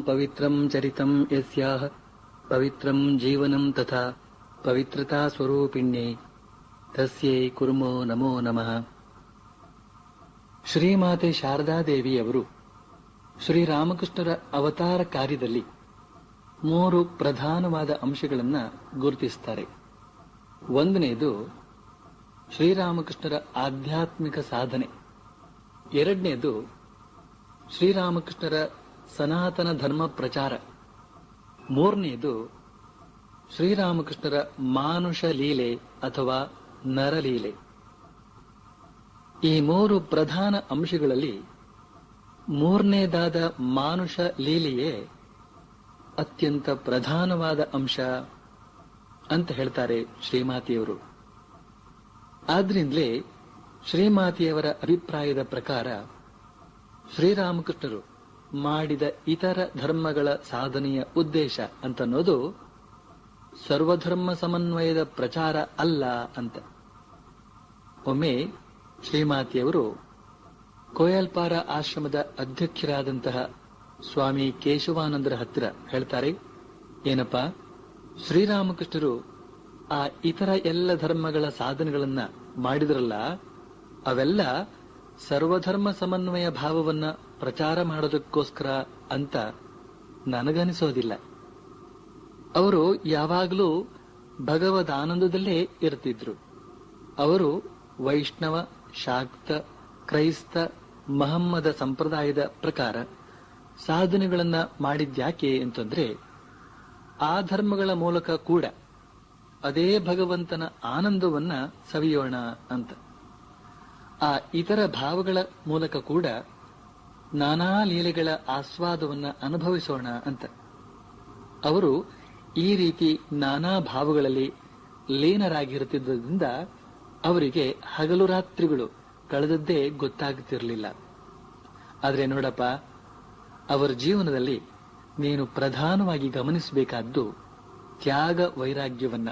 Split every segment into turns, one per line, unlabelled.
ಪವಿತ್ರಂ ಚರಿತಂ ಯಸ್ಯಾಹ ಪವಿತ್ರಂ ಜೀವನಂ ತಥಾ ಪವಿತ್ರತಾ ಸ್ವರೂಪಿಣ್ಯೈ ತಸ್ಯೈ ಕುರ್ಮೋ ನಮೋ ನಮಃ ಶ್ರೀಮಾತೆ ಶಾರದಾದೇವಿಯವರು ಶ್ರೀರಾಮಕೃಷ್ಣರ ಅವತಾರ ಕಾರ್ಯದಲ್ಲಿ ಮೂರು ಪ್ರಧಾನವಾದ ಅಂಶಗಳನ್ನ ಗುರುತಿಸುತ್ತಾರೆ ಒಂದನೆಯದು ಶ್ರೀರಾಮಕೃಷ್ಣರ ಆಧ್ಯಾತ್ಮಿಕ ಸಾಧನೆ ಎರಡನೆಯದು ಶ್ರೀರಾಮಕೃಷ್ಣರ ಸನಾತನ ಧರ್ಮ ಪ್ರಚಾರ ಮೂರನೆಯದು ಶ್ರೀರಾಮಕೃಷ್ಣರ ಮಾನುಷ ಲೀಲೆ ಅಥವಾ ನರಲೀಲೆ ಈ ಮೂರು ಪ್ರಧಾನ ಅಂಶಗಳಲ್ಲಿ ಮೂರನೇದಾದ ಮಾನುಷ ಲೀಲೆಯೇ ಅತ್ಯಂತ ಪ್ರಧಾನವಾದ ಅಂಶ ಅಂತ ಹೇಳ್ತಾರೆ ಶ್ರೀಮಾತೆಯವರು ಆದ್ರಿಂದಲೇ ಶ್ರೀಮಾತೆಯವರ ಅಭಿಪ್ರಾಯದ ಪ್ರಕಾರ ಶ್ರೀರಾಮಕೃಷ್ಣರು ಮಾಡಿದ ಇತರ ಧರ್ಮಗಳ ಸಾಧನೆಯ ಉದ್ದೇಶ ಅಂತನ್ನೋದು ಸರ್ವಧರ್ಮ ಸಮನ್ವಯದ ಪ್ರಚಾರ ಅಲ್ಲ ಅಂತ ಒಮ್ಮೆ ಶ್ರೀಮಾತೆಯವರು ಕೋಯಲ್ಪಾರ ಆಶ್ರಮದ ಅಧ್ಯಕ್ಷರಾದಂತಹ ಸ್ವಾಮಿ ಕೇಶವಾನಂದರ ಹತ್ತಿರ ಹೇಳ್ತಾರೆ ಏನಪ್ಪ ಶ್ರೀರಾಮಕೃಷ್ಣರು ಆ ಇತರ ಎಲ್ಲ ಧರ್ಮಗಳ ಸಾಧನೆಗಳನ್ನ ಮಾಡಿದ್ರಲ್ಲ ಅವೆಲ್ಲ ಸರ್ವಧರ್ಮ ಸಮನ್ವಯ ಭಾವವನ್ನ ಪ್ರಚಾರ ಮಾಡೋದಕ್ಕೋಸ್ಕರ ಅಂತ ನನಗನಿಸೋದಿಲ್ಲ ಅವರು ಯಾವಾಗಲೂ ಭಗವದಾನಂದದಲ್ಲೇ ಇರ್ತಿದ್ರು ಅವರು ವೈಷ್ಣವ ಶಾಕ್ತ ಕ್ರೈಸ್ತ ಮಹಮ್ಮದ ಸಂಪ್ರದಾಯದ ಪ್ರಕಾರ ಸಾಧನೆಗಳನ್ನ ಮಾಡಿದ್ಯಾಕೆ ಅಂತಂದ್ರೆ ಆ ಧರ್ಮಗಳ ಮೂಲಕ ಕೂಡ ಅದೇ ಭಗವಂತನ ಆನಂದವನ್ನ ಸವಿಯೋಣ ಅಂತ ಆ ಇತರ ಭಾವಗಳ ಮೂಲಕ ಕೂಡ ನಾನಾ ಲೀಲೆಗಳ ಆಸ್ವಾದವನ್ನ ಅನುಭವಿಸೋಣ ಅಂತ ಅವರು ಈ ರೀತಿ ನಾನಾ ಭಾವಗಳಲ್ಲಿ ಲೀನರಾಗಿರುತ್ತಿದ್ದರಿಂದ ಅವರಿಗೆ ಹಗಲು ರಾತ್ರಿಗಳು ಕಳೆದದ್ದೇ ಗೊತ್ತಾಗುತ್ತಿರಲಿಲ್ಲ ಆದ್ರೆ ನೋಡಪ್ಪ ಅವರ ಜೀವನದಲ್ಲಿ ನೀನು ಪ್ರಧಾನವಾಗಿ ಗಮನಿಸಬೇಕಾದ್ದು ತ್ಯಾಗ ವೈರಾಗ್ಯವನ್ನ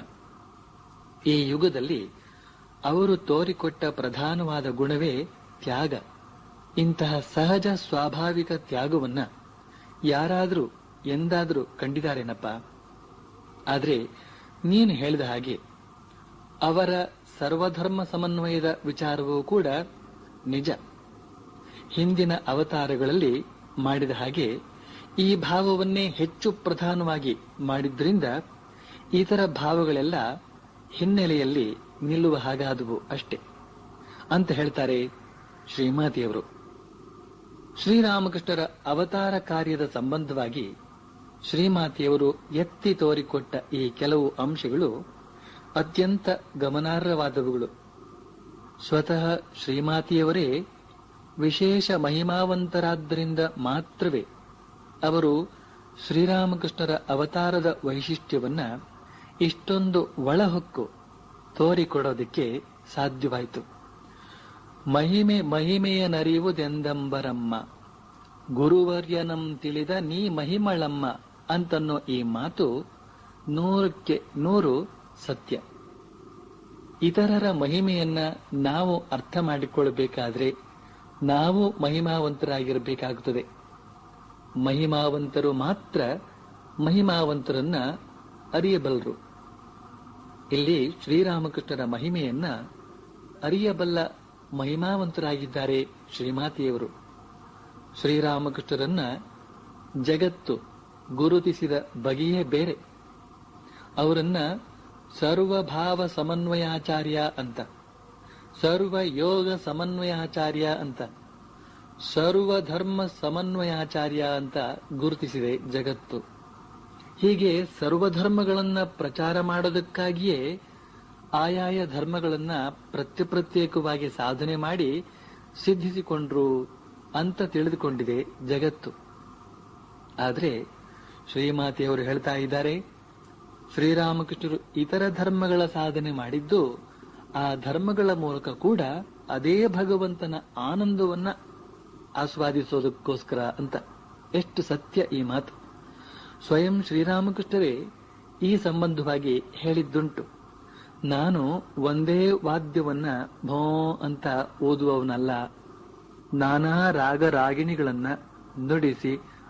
ಈ ಯುಗದಲ್ಲಿ ಅವರು ತೋರಿಕೊಟ್ಟ ಪ್ರಧಾನವಾದ ಗುಣವೇ ತ್ಯಾಗ ಇಂತಹ ಸಹಜ ಸ್ವಾಭಾವಿಕ ತ್ಯಾಗವನ್ನ ಯಾರಾದರೂ ಎಂದಾದರೂ ಕಂಡಿದ್ದಾರೇನಪ್ಪ ಆದ್ರೆ ನೀನು ಹೇಳಿದ ಹಾಗೆ ಅವರ ಸರ್ವಧರ್ಮ ಸಮನ್ವಯದ ವಿಚಾರವೂ ಕೂಡ ನಿಜ ಹಿಂದಿನ ಅವತಾರಗಳಲ್ಲಿ ಮಾಡಿದ ಹಾಗೆ ಈ ಭಾವವನ್ನೇ ಹೆಚ್ಚು ಪ್ರಧಾನವಾಗಿ ಮಾಡಿದ್ರಿಂದ ಇತರ ಭಾವಗಳೆಲ್ಲ ಹಿನ್ನೆಲೆಯಲ್ಲಿ ನಿಲ್ಲುವ ಹಾಗಾದವು ಅಷ್ಟೇ ಅಂತ ಹೇಳ್ತಾರೆ ಶ್ರೀಮಾತೆಯವರು ಶ್ರೀರಾಮಕೃಷ್ಣರ ಅವತಾರ ಕಾರ್ಯದ ಸಂಬಂಧವಾಗಿ ಶ್ರೀಮಾತೆಯವರು ಎತ್ತಿ ತೋರಿಕೊಟ್ಟ ಈ ಕೆಲವು ಅಂಶಗಳು ಅತ್ಯಂತ ಗಮನಾರ್ಹವಾದವುಗಳು ಸ್ವತಃ ಶ್ರೀಮಾತೆಯವರೇ ವಿಶೇಷ ಮಹಿಮಾವಂತರಾದ್ದರಿಂದ ಮಾತ್ರವೇ ಅವರು ಶ್ರೀರಾಮಕೃಷ್ಣರ ಅವತಾರದ ವೈಶಿಷ್ಟ್ಯವನ್ನ ಇಷ್ಟೊಂದು ಒಳಹೊಕ್ಕು ತೋರಿಕೊಡೋದಕ್ಕೆ ಸಾಧ್ಯವಾಯಿತು ಮಹಿಮೆ ಮಹಿಮೆಯ ನರಿಯುವುದೆಂದಂಬರಮ್ಮ ಗುರುವರ್ಯನಂ ತಿಳಿದ ನೀ ಮಹಿಮಳಮ್ಮ ಅಂತನ್ನೋ ಈ ಮಾತು ನೂರಕ್ಕೆ ನೂರು ಸತ್ಯ ಇತರರ ಮಹಿಮೆಯನ್ನ ನಾವು ಅರ್ಥ ಮಾಡಿಕೊಳ್ಳಬೇಕಾದ್ರೆ ನಾವು ಮಹಿಮಾವಂತರಾಗಿರಬೇಕಾಗುತ್ತದೆ ಮಹಿಮಾವಂತರು ಮಾತ್ರ ಮಹಿಮಾವಂತರನ್ನ ಅರಿಯಬಲ್ಲರು ಇಲ್ಲಿ ಶ್ರೀರಾಮಕೃಷ್ಣರ ಮಹಿಮೆಯನ್ನ ಅರಿಯಬಲ್ಲ ಮಹಿಮಾವಂತರಾಗಿದ್ದಾರೆ ಶ್ರೀಮಾತೆಯವರು ಶ್ರೀರಾಮಕೃಷ್ಣರನ್ನ ಜಗತ್ತು ಗುರುತಿಸಿದ ಬಗೆಯೇ ಬೇರೆ ಅವರನ್ನ ಸರ್ವಭಾವ ಸಮನ್ವಯಾಚಾರ್ಯ ಅಂತ ಸರ್ವ ಯೋಗ ಸಮನ್ವಯಾಚಾರ್ಯ ಅಂತ ಸರ್ವಧರ್ಮ ಸಮನ್ವಯಾಚಾರ್ಯ ಅಂತ ಗುರುತಿಸಿದೆ ಜಗತ್ತು ಹೀಗೆ ಸರ್ವಧರ್ಮಗಳನ್ನ ಪ್ರಚಾರ ಮಾಡೋದಕ್ಕಾಗಿಯೇ ಆಯಾಯ ಧರ್ಮಗಳನ್ನ ಪ್ರತ್ಯಪ್ರತ್ಯೇಕವಾಗಿ ಸಾಧನೆ ಮಾಡಿ ಸಿದ್ಧಿಸಿಕೊಂಡ್ರು ಅಂತ ತಿಳಿದುಕೊಂಡಿದೆ ಜಗತ್ತು ಆದ್ರೆ ಶ್ರೀಮಾತೆಯವರು ಹೇಳ್ತಾ ಇದ್ದಾರೆ ಶ್ರೀರಾಮಕೃಷ್ಣರು ಇತರ ಧರ್ಮಗಳ ಸಾಧನೆ ಮಾಡಿದ್ದು ಆ ಧರ್ಮಗಳ ಮೂಲಕ ಕೂಡ ಅದೇ ಭಗವಂತನ ಆನಂದವನ್ನ ಆಸ್ವಾದಿಸೋದಕ್ಕೋಸ್ಕರ ಅಂತ ಎಷ್ಟು ಸತ್ಯ ಈ ಮಾತು ಸ್ವಯಂ ಶ್ರೀರಾಮಕೃಷ್ಣರೇ ಈ ಸಂಬಂಧವಾಗಿ ಹೇಳಿದ್ದುಂಟು ನಾನು ಒಂದೇ ವಾದ್ಯವನ್ನ ಭೋ ಅಂತ ಓದುವವನಲ್ಲ ನಾನಾ ರಾಗ ರಾಗಿಣಿಗಳನ್ನ ನುಡಿಸಿ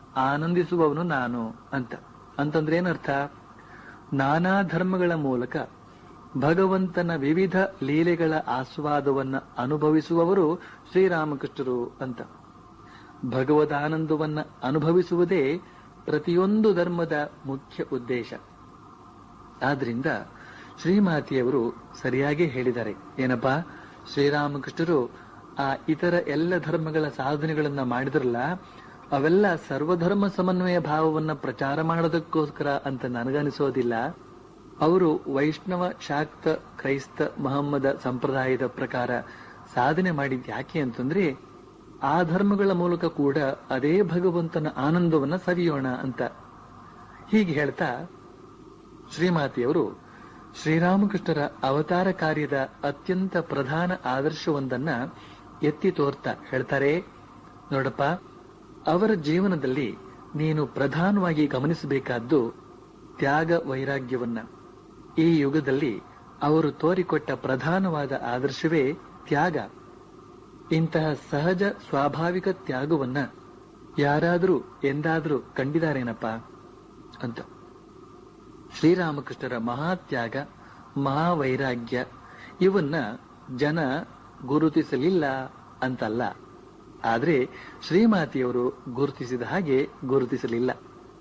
ಆನಂದಿಸುವವನು ನಾನು ಅಂತ ಅಂತಂದ್ರೆ ಏನರ್ಥ ನಾನಾ ಧರ್ಮಗಳ ಮೂಲಕ ಭಗವಂತನ ವಿವಿಧ ಲೀಲೆಗಳ ಆಸ್ವಾದವನ್ನ ಅನುಭವಿಸುವವರು ಶ್ರೀರಾಮಕೃಷ್ಣರು ಅಂತ ಭಗವದಾನಂದವನ್ನ ಅನುಭವಿಸುವುದೇ ಪ್ರತಿಯೊಂದು ಧರ್ಮದ ಮುಖ್ಯ ಉದ್ದೇಶ ಆದ್ರಿಂದ ಶ್ರೀಮಾತಿಯವರು ಸರಿಯಾಗಿ ಹೇಳಿದ್ದಾರೆ ಏನಪ್ಪಾ ಶ್ರೀರಾಮಕೃಷ್ಣರು ಆ ಇತರ ಎಲ್ಲ ಧರ್ಮಗಳ ಸಾಧನೆಗಳನ್ನ ಮಾಡಿದ್ರಲ್ಲ ಅವೆಲ್ಲ ಸರ್ವಧರ್ಮ ಸಮನ್ವಯ ಭಾವವನ್ನ ಪ್ರಚಾರ ಮಾಡೋದಕ್ಕೋಸ್ಕರ ಅಂತ ನನಗನಿಸೋದಿಲ್ಲ ಅವರು ವೈಷ್ಣವ ಶಾಕ್ತ ಕ್ರೈಸ್ತ ಮಹಮ್ಮದ ಸಂಪ್ರದಾಯದ ಪ್ರಕಾರ ಸಾಧನೆ ಮಾಡಿದ್ ಯಾಕೆ ಅಂತಂದ್ರೆ ಆ ಧರ್ಮಗಳ ಮೂಲಕ ಕೂಡ ಅದೇ ಭಗವಂತನ ಆನಂದವನ್ನ ಸವಿಯೋಣ ಅಂತ ಹೀಗೆ ಹೇಳ್ತಾ ಶ್ರೀಮಾತೆಯವರು ಶ್ರೀರಾಮಕೃಷ್ಣರ ಅವತಾರ ಕಾರ್ಯದ ಅತ್ಯಂತ ಪ್ರಧಾನ ಆದರ್ಶವೊಂದನ್ನ ಎತ್ತಿ ತೋರ್ತಾ ಹೇಳ್ತಾರೆ ನೋಡಪ್ಪ ಅವರ ಜೀವನದಲ್ಲಿ ನೀನು ಪ್ರಧಾನವಾಗಿ ಗಮನಿಸಬೇಕಾದ್ದು ತ್ಯಾಗ ವೈರಾಗ್ಯವನ್ನ ಈ ಯುಗದಲ್ಲಿ ಅವರು ತೋರಿಕೊಟ್ಟ ಪ್ರಧಾನವಾದ ಆದರ್ಶವೇ ತ್ಯಾಗ ಇಂತಹ ಸಹಜ ಸ್ವಾಭಾವಿಕ ತ್ಯಾಗವನ್ನ ಯಾರಾದರೂ ಎಂದಾದರೂ ಕಂಡಿದಾರೇನಪ್ಪ ಅಂತ ಶ್ರೀರಾಮಕೃಷ್ಣರ ಮಹಾತ್ಯಾಗ ಮಹಾವೈರಾಗ್ಯ ಇವನ್ನ ಜನ ಗುರುತಿಸಲಿಲ್ಲ ಅಂತಲ್ಲ ಆದ್ರೆ ಶ್ರೀಮಾತಿಯವರು ಗುರುತಿಸಿದ ಹಾಗೆ ಗುರುತಿಸಲಿಲ್ಲ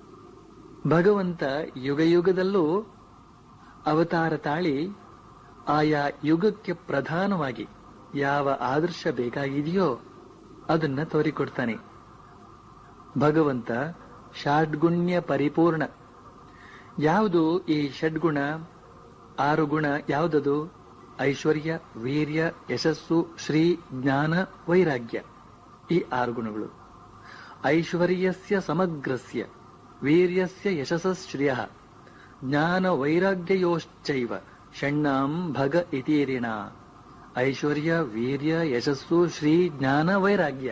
ಭಗವಂತ ಯುಗ ಯುಗದಲ್ಲೂ ಅವತಾರ ತಾಳಿ ಆಯಾ ಯುಗಕ್ಕೆ ಪ್ರಧಾನವಾಗಿ ಯಾವ ಆದರ್ಶ ಬೇಕಾಗಿದೆಯೋ ಅದನ್ನ ತೋರಿಕೊಡ್ತಾನೆ ಭಗವಂತ ಷಾಡ್ಗುಣ್ಯ ಪರಿಪೂರ್ಣ ಯಾವುದು ಈ ಷಡ್ಗುಣ ಆರು ಗುಣ ಯಾವುದದು ಐಶ್ವರ್ಯ ವೀರ್ಯ ಯಶಸ್ಸು ಶ್ರೀ ಜ್ಞಾನ ವೈರಾಗ್ಯ ಈ ಆರು ಗುಣಗಳು ಐಶ್ವರ್ಯಸ್ಯ ಸಮಗ್ರಸ್ಯ ವೀರ್ಯಸ್ಯ ಯಶಸ್ಶ್ರಿಯ ಜ್ಞಾನ ವೈರಾಗ್ಯಯೋಶ್ಚೈವ ಷಣ್ಣಾಂ ಭಗ ಇತೀರಿಣ ಐಶ್ವರ್ಯ ವೀರ್ಯ ಯಶಸ್ಸು ಶ್ರೀ ಜ್ಞಾನ ವೈರಾಗ್ಯ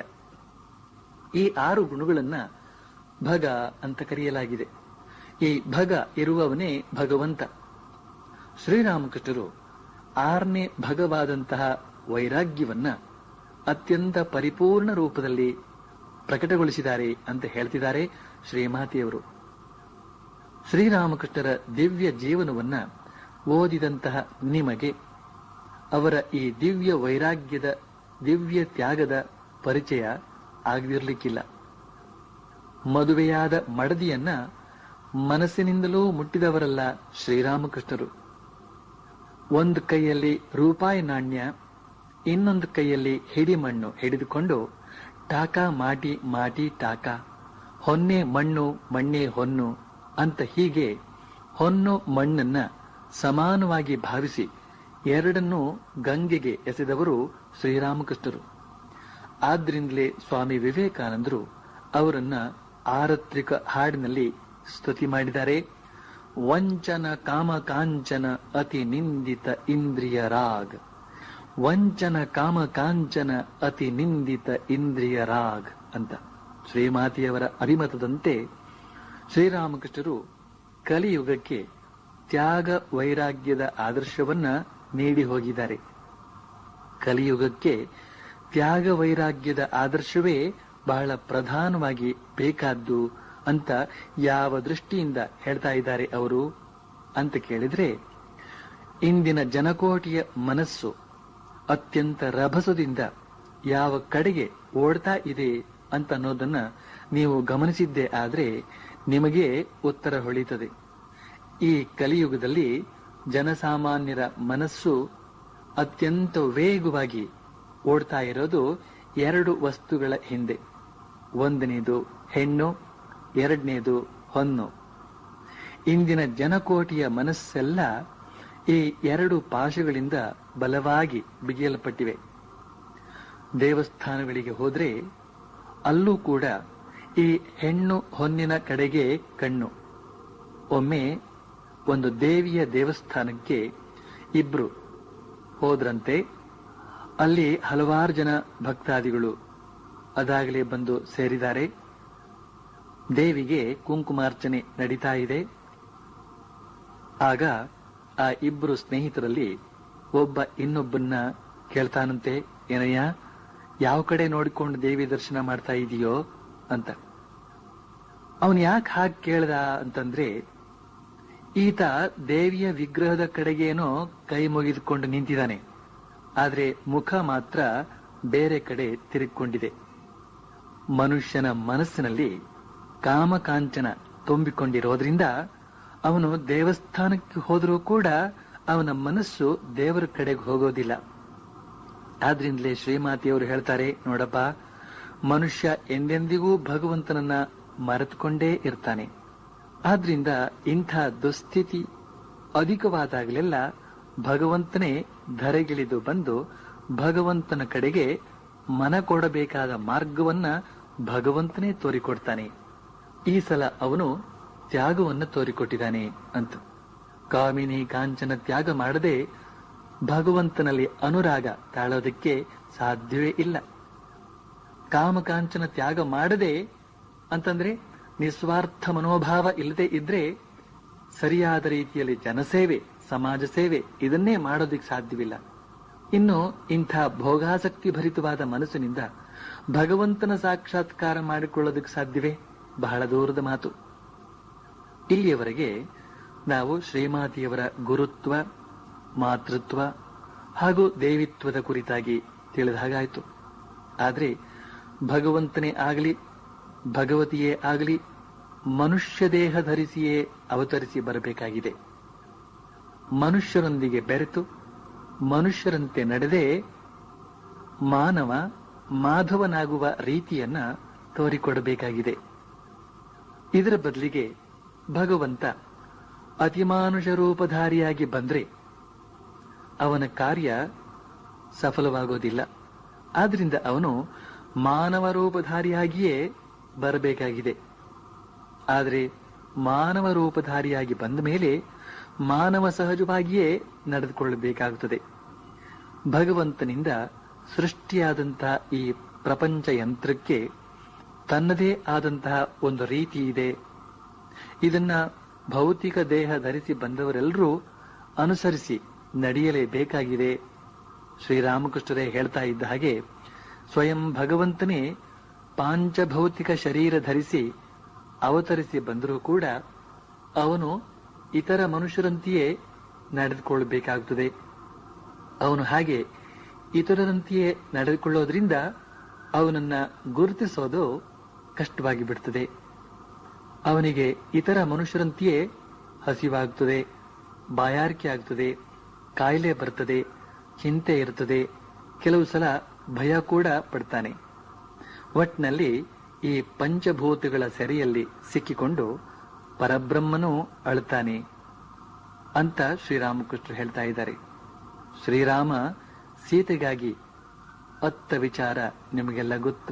ಈ ಆರು ಗುಣಗಳನ್ನ ಭಗ ಅಂತ ಕರೆಯಲಾಗಿದೆ ಈ ಭಗ ಇರುವವನೇ ಭಗವಂತ ಶ್ರೀರಾಮಕೃಷ್ಣರು ಆರನೇ ಭಗವಾದಂತಹ ವೈರಾಗ್ಯವನ್ನ ಅತ್ಯಂತ ಪರಿಪೂರ್ಣ ರೂಪದಲ್ಲಿ ಪ್ರಕಟಗೊಳಿಸಿದ್ದಾರೆ ಅಂತ ಹೇಳ್ತಿದ್ದಾರೆ ಶ್ರೀಮಾತೆಯವರು ಶ್ರೀರಾಮಕೃಷ್ಣರ ದಿವ್ಯ ಜೀವನವನ್ನ ಓದಿದಂತಹ ನಿಮಗೆ ಅವರ ಈ ದಿವ್ಯ ವೈರಾಗ್ಯದ ದಿವ್ಯ ತ್ಯಾಗದ ಪರಿಚಯ ಆಗದಿರ್ಲಿಕ್ಕಿಲ್ಲ ಮದುವೆಯಾದ ಮಡದಿಯನ್ನ ಮನಸ್ಸಿನಿಂದಲೂ ಮುಟ್ಟಿದವರಲ್ಲ ಶ್ರೀರಾಮಕೃಷ್ಣರು ಒಂದು ಕೈಯಲ್ಲಿ ರೂಪಾಯಿ ನಾಣ್ಯ ಇನ್ನೊಂದು ಕೈಯಲ್ಲಿ ಹಿಡಿಮಣ್ಣು ಹಿಡಿದುಕೊಂಡು ಟಾಕ ಮಾಟಿ ಮಾಟಿ ಟಾಕ ಹೊನ್ನೆ ಮಣ್ಣು ಮಣ್ಣೆ ಹೊನ್ನು ಅಂತ ಹೀಗೆ ಹೊನ್ನು ಮಣ್ಣನ್ನ ಸಮಾನವಾಗಿ ಭಾವಿಸಿ ಎರಡನ್ನೂ ಗಂಗೆಗೆ ಎಸೆದವರು ಶ್ರೀರಾಮಕೃಷ್ಣರು ಆದ್ರಿಂದಲೇ ಸ್ವಾಮಿ ವಿವೇಕಾನಂದರು ಅವರನ್ನ ಆರತ್ರಿಕ ಹಾಡಿನಲ್ಲಿ ಸ್ತುತಿ ಮಾಡಿದ್ದಾರೆ ವಂಚನ ಕಾಮ ಕಾಂಚನ ಅತಿ ನಿಂದಿತ ಇಂದ್ರಿಯ ರಾಗ್ ವಂಚನ ಕಾಮ ಕಾಂಚನ ಅತಿ ನಿಂದಿತ ಇಂದ್ರಿಯ ರಾಗ್ ಅಂತ ಶ್ರೀಮಾತೆಯವರ ಅಭಿಮತದಂತೆ ಶ್ರೀರಾಮಕೃಷ್ಣರು ಕಲಿಯುಗಕ್ಕೆ ತ್ಯಾಗ ವೈರಾಗ್ಯದ ಆದರ್ಶವನ್ನ ನೀಡಿ ಹೋಗಿದ್ದಾರೆ ಕಲಿಯುಗಕ್ಕೆ ತ್ಯಾಗ ವೈರಾಗ್ಯದ ಆದರ್ಶವೇ ಬಹಳ ಪ್ರಧಾನವಾಗಿ ಬೇಕಾದ್ದು ಅಂತ ಯಾವ ದೃಷ್ಟಿಯಿಂದ ಹೇಳ್ತಾ ಇದ್ದಾರೆ ಅವರು ಅಂತ ಕೇಳಿದ್ರೆ ಇಂದಿನ ಜನಕೋಟಿಯ ಮನಸ್ಸು ಅತ್ಯಂತ ರಭಸದಿಂದ ಯಾವ ಕಡೆಗೆ ಓಡ್ತಾ ಇದೆ ಅಂತ ಅನ್ನೋದನ್ನ ನೀವು ಗಮನಿಸಿದ್ದೇ ಆದ್ರೆ ನಿಮಗೆ ಉತ್ತರ ಹೊಳಿತದೆ ಈ ಕಲಿಯುಗದಲ್ಲಿ ಜನಸಾಮಾನ್ಯರ ಮನಸ್ಸು ಅತ್ಯಂತ ವೇಗವಾಗಿ ಓಡ್ತಾ ಇರೋದು ಎರಡು ವಸ್ತುಗಳ ಹಿಂದೆ ಒಂದನೇದು ಹೆಣ್ಣು ಎರಡನೇದು ಹೊನ್ನು ಇಂದಿನ ಜನಕೋಟಿಯ ಮನಸ್ಸೆಲ್ಲ ಈ ಎರಡು ಪಾಶಗಳಿಂದ ಬಲವಾಗಿ ಬಿಗಿಯಲ್ಪಟ್ಟಿವೆ ದೇವಸ್ಥಾನಗಳಿಗೆ ಹೋದ್ರೆ ಅಲ್ಲೂ ಕೂಡ ಈ ಹೆಣ್ಣು ಹೊನ್ನಿನ ಕಡೆಗೆ ಕಣ್ಣು ಒಮ್ಮೆ ಒಂದು ದೇವಿಯ ದೇವಸ್ಥಾನಕ್ಕೆ ಇಬ್ರು ಹೋದ್ರಂತೆ ಅಲ್ಲಿ ಹಲವಾರು ಜನ ಭಕ್ತಾದಿಗಳು ಅದಾಗಲೇ ಬಂದು ಸೇರಿದ್ದಾರೆ ದೇವಿಗೆ ಕುಂಕುಮಾರ್ಚನೆ ನಡೀತಾ ಇದೆ ಆಗ ಆ ಇಬ್ಬರು ಸ್ನೇಹಿತರಲ್ಲಿ ಒಬ್ಬ ಇನ್ನೊಬ್ಬನ್ನ ಕೇಳ್ತಾನಂತೆ ಏನಯ್ಯ ಯಾವ ಕಡೆ ನೋಡಿಕೊಂಡು ದೇವಿ ದರ್ಶನ ಮಾಡ್ತಾ ಇದೆಯೋ ಅಂತ ಅವನು ಯಾಕೆ ಹಾಗೆ ಕೇಳ್ದ ಅಂತಂದ್ರೆ ಈತ ದೇವಿಯ ವಿಗ್ರಹದ ಕಡೆಗೇನೋ ಕೈ ಮುಗಿದುಕೊಂಡು ನಿಂತಿದ್ದಾನೆ ಆದ್ರೆ ಮುಖ ಮಾತ್ರ ಬೇರೆ ಕಡೆ ತಿರುಗಿಕೊಂಡಿದೆ ಮನುಷ್ಯನ ಮನಸ್ಸಿನಲ್ಲಿ ಕಾಮಕಾಂಚನ ತುಂಬಿಕೊಂಡಿರೋದ್ರಿಂದ ಅವನು ದೇವಸ್ಥಾನಕ್ಕೆ ಹೋದರೂ ಕೂಡ ಅವನ ಮನಸ್ಸು ದೇವರ ಕಡೆಗೆ ಹೋಗೋದಿಲ್ಲ ಆದ್ರಿಂದಲೇ ಶ್ರೀಮಾತೆಯವರು ಹೇಳ್ತಾರೆ ನೋಡಪ್ಪ ಮನುಷ್ಯ ಎಂದೆಂದಿಗೂ ಭಗವಂತನನ್ನ ಮರೆತುಕೊಂಡೇ ಇರ್ತಾನೆ ಆದ್ರಿಂದ ಇಂಥ ದುಸ್ಥಿತಿ ಅಧಿಕವಾದಾಗಲೆಲ್ಲ ಭಗವಂತನೇ ಧರೆಗಿಳಿದು ಬಂದು ಭಗವಂತನ ಕಡೆಗೆ ಮನ ಕೊಡಬೇಕಾದ ಮಾರ್ಗವನ್ನ ಭಗವಂತನೇ ತೋರಿಕೊಡ್ತಾನೆ ಈ ಸಲ ಅವನು ತ್ಯಾಗವನ್ನು ತೋರಿಕೊಟ್ಟಿದ್ದಾನೆ ಅಂತ ಕಾಮಿನಿ ಕಾಂಚನ ತ್ಯಾಗ ಮಾಡದೆ ಭಗವಂತನಲ್ಲಿ ಅನುರಾಗ ತಾಳೋದಕ್ಕೆ ಸಾಧ್ಯವೇ ಇಲ್ಲ ಕಾಮಕಾಂಚನ ತ್ಯಾಗ ಮಾಡದೆ ಅಂತಂದ್ರೆ ನಿಸ್ವಾರ್ಥ ಮನೋಭಾವ ಇಲ್ಲದೆ ಇದ್ರೆ ಸರಿಯಾದ ರೀತಿಯಲ್ಲಿ ಜನಸೇವೆ ಸಮಾಜ ಸೇವೆ ಇದನ್ನೇ ಮಾಡೋದಕ್ಕೆ ಸಾಧ್ಯವಿಲ್ಲ ಇನ್ನು ಇಂಥ ಭೋಗಾಸಕ್ತಿ ಭರಿತವಾದ ಮನಸ್ಸಿನಿಂದ ಭಗವಂತನ ಸಾಕ್ಷಾತ್ಕಾರ ಮಾಡಿಕೊಳ್ಳೋದಕ್ಕೆ ಸಾಧ್ಯವೇ ಬಹಳ ದೂರದ ಮಾತು ಇಲ್ಲಿಯವರೆಗೆ ನಾವು ಶ್ರೀಮಾತಿಯವರ ಗುರುತ್ವ ಮಾತೃತ್ವ ಹಾಗೂ ದೇವಿತ್ವದ ಕುರಿತಾಗಿ ತಿಳಿದ ಹಾಗಾಯಿತು ಆದ್ರೆ ಭಗವಂತನೇ ಆಗಲಿ ಭಗವತಿಯೇ ಆಗಲಿ ಮನುಷ್ಯ ದೇಹ ಧರಿಸಿಯೇ ಅವತರಿಸಿ ಬರಬೇಕಾಗಿದೆ ಮನುಷ್ಯರೊಂದಿಗೆ ಬೆರೆತು ಮನುಷ್ಯರಂತೆ ನಡೆದೇ ಮಾನವ ಮಾಧವನಾಗುವ ರೀತಿಯನ್ನ ತೋರಿಕೊಡಬೇಕಾಗಿದೆ ಇದರ ಬದಲಿಗೆ ಭಗವಂತ ಅತಿಮಾನುಷ ರೂಪಧಾರಿಯಾಗಿ ಬಂದ್ರೆ ಅವನ ಕಾರ್ಯ ಸಫಲವಾಗೋದಿಲ್ಲ ಆದ್ರಿಂದ ಅವನು ಮಾನವ ರೂಪಧಾರಿಯಾಗಿಯೇ ಬರಬೇಕಾಗಿದೆ ಆದರೆ ಮಾನವ ರೂಪಧಾರಿಯಾಗಿ ಬಂದ ಮೇಲೆ ಮಾನವ ಸಹಜವಾಗಿಯೇ ನಡೆದುಕೊಳ್ಳಬೇಕಾಗುತ್ತದೆ ಭಗವಂತನಿಂದ ಸೃಷ್ಟಿಯಾದಂತಹ ಈ ಪ್ರಪಂಚ ಯಂತ್ರಕ್ಕೆ ತನ್ನದೇ ಆದಂತಹ ಒಂದು ರೀತಿ ಇದೆ ಇದನ್ನ ಭೌತಿಕ ದೇಹ ಧರಿಸಿ ಬಂದವರೆಲ್ಲರೂ ಅನುಸರಿಸಿ ನಡೆಯಲೇಬೇಕಾಗಿದೆ ಶ್ರೀರಾಮಕೃಷ್ಣರೇ ಹೇಳ್ತಾ ಇದ್ದ ಹಾಗೆ ಸ್ವಯಂ ಭಗವಂತನೇ ಪಾಂಚಭೌತಿಕ ಶರೀರ ಧರಿಸಿ ಅವತರಿಸಿ ಬಂದರೂ ಕೂಡ ಅವನು ಇತರ ಮನುಷ್ಯರಂತೆಯೇ ನಡೆದುಕೊಳ್ಳಬೇಕಾಗುತ್ತದೆ ಅವನು ಹಾಗೆ ಇತರರಂತೆಯೇ ನಡೆದುಕೊಳ್ಳೋದ್ರಿಂದ ಅವನನ್ನ ಗುರುತಿಸೋದು ಕಷ್ಟವಾಗಿ ಬಿಡ್ತದೆ ಅವನಿಗೆ ಇತರ ಮನುಷ್ಯರಂತೆಯೇ ಹಸಿವಾಗ್ತದೆ ಬಾಯಾರಿಕೆ ಆಗ್ತದೆ ಕಾಯಿಲೆ ಬರ್ತದೆ ಚಿಂತೆ ಇರ್ತದೆ ಕೆಲವು ಸಲ ಭಯ ಕೂಡ ಪಡ್ತಾನೆ ಒಟ್ನಲ್ಲಿ ಈ ಪಂಚಭೂತಗಳ ಸೆರೆಯಲ್ಲಿ ಸಿಕ್ಕಿಕೊಂಡು ಪರಬ್ರಹ್ಮನೂ ಅಳುತ್ತಾನೆ ಅಂತ ಶ್ರೀರಾಮಕೃಷ್ಣ ಹೇಳ್ತಾ ಇದ್ದಾರೆ ಶ್ರೀರಾಮ ಸೀತೆಗಾಗಿ ಅತ್ತ ವಿಚಾರ ನಿಮಗೆಲ್ಲ ಗೊತ್ತು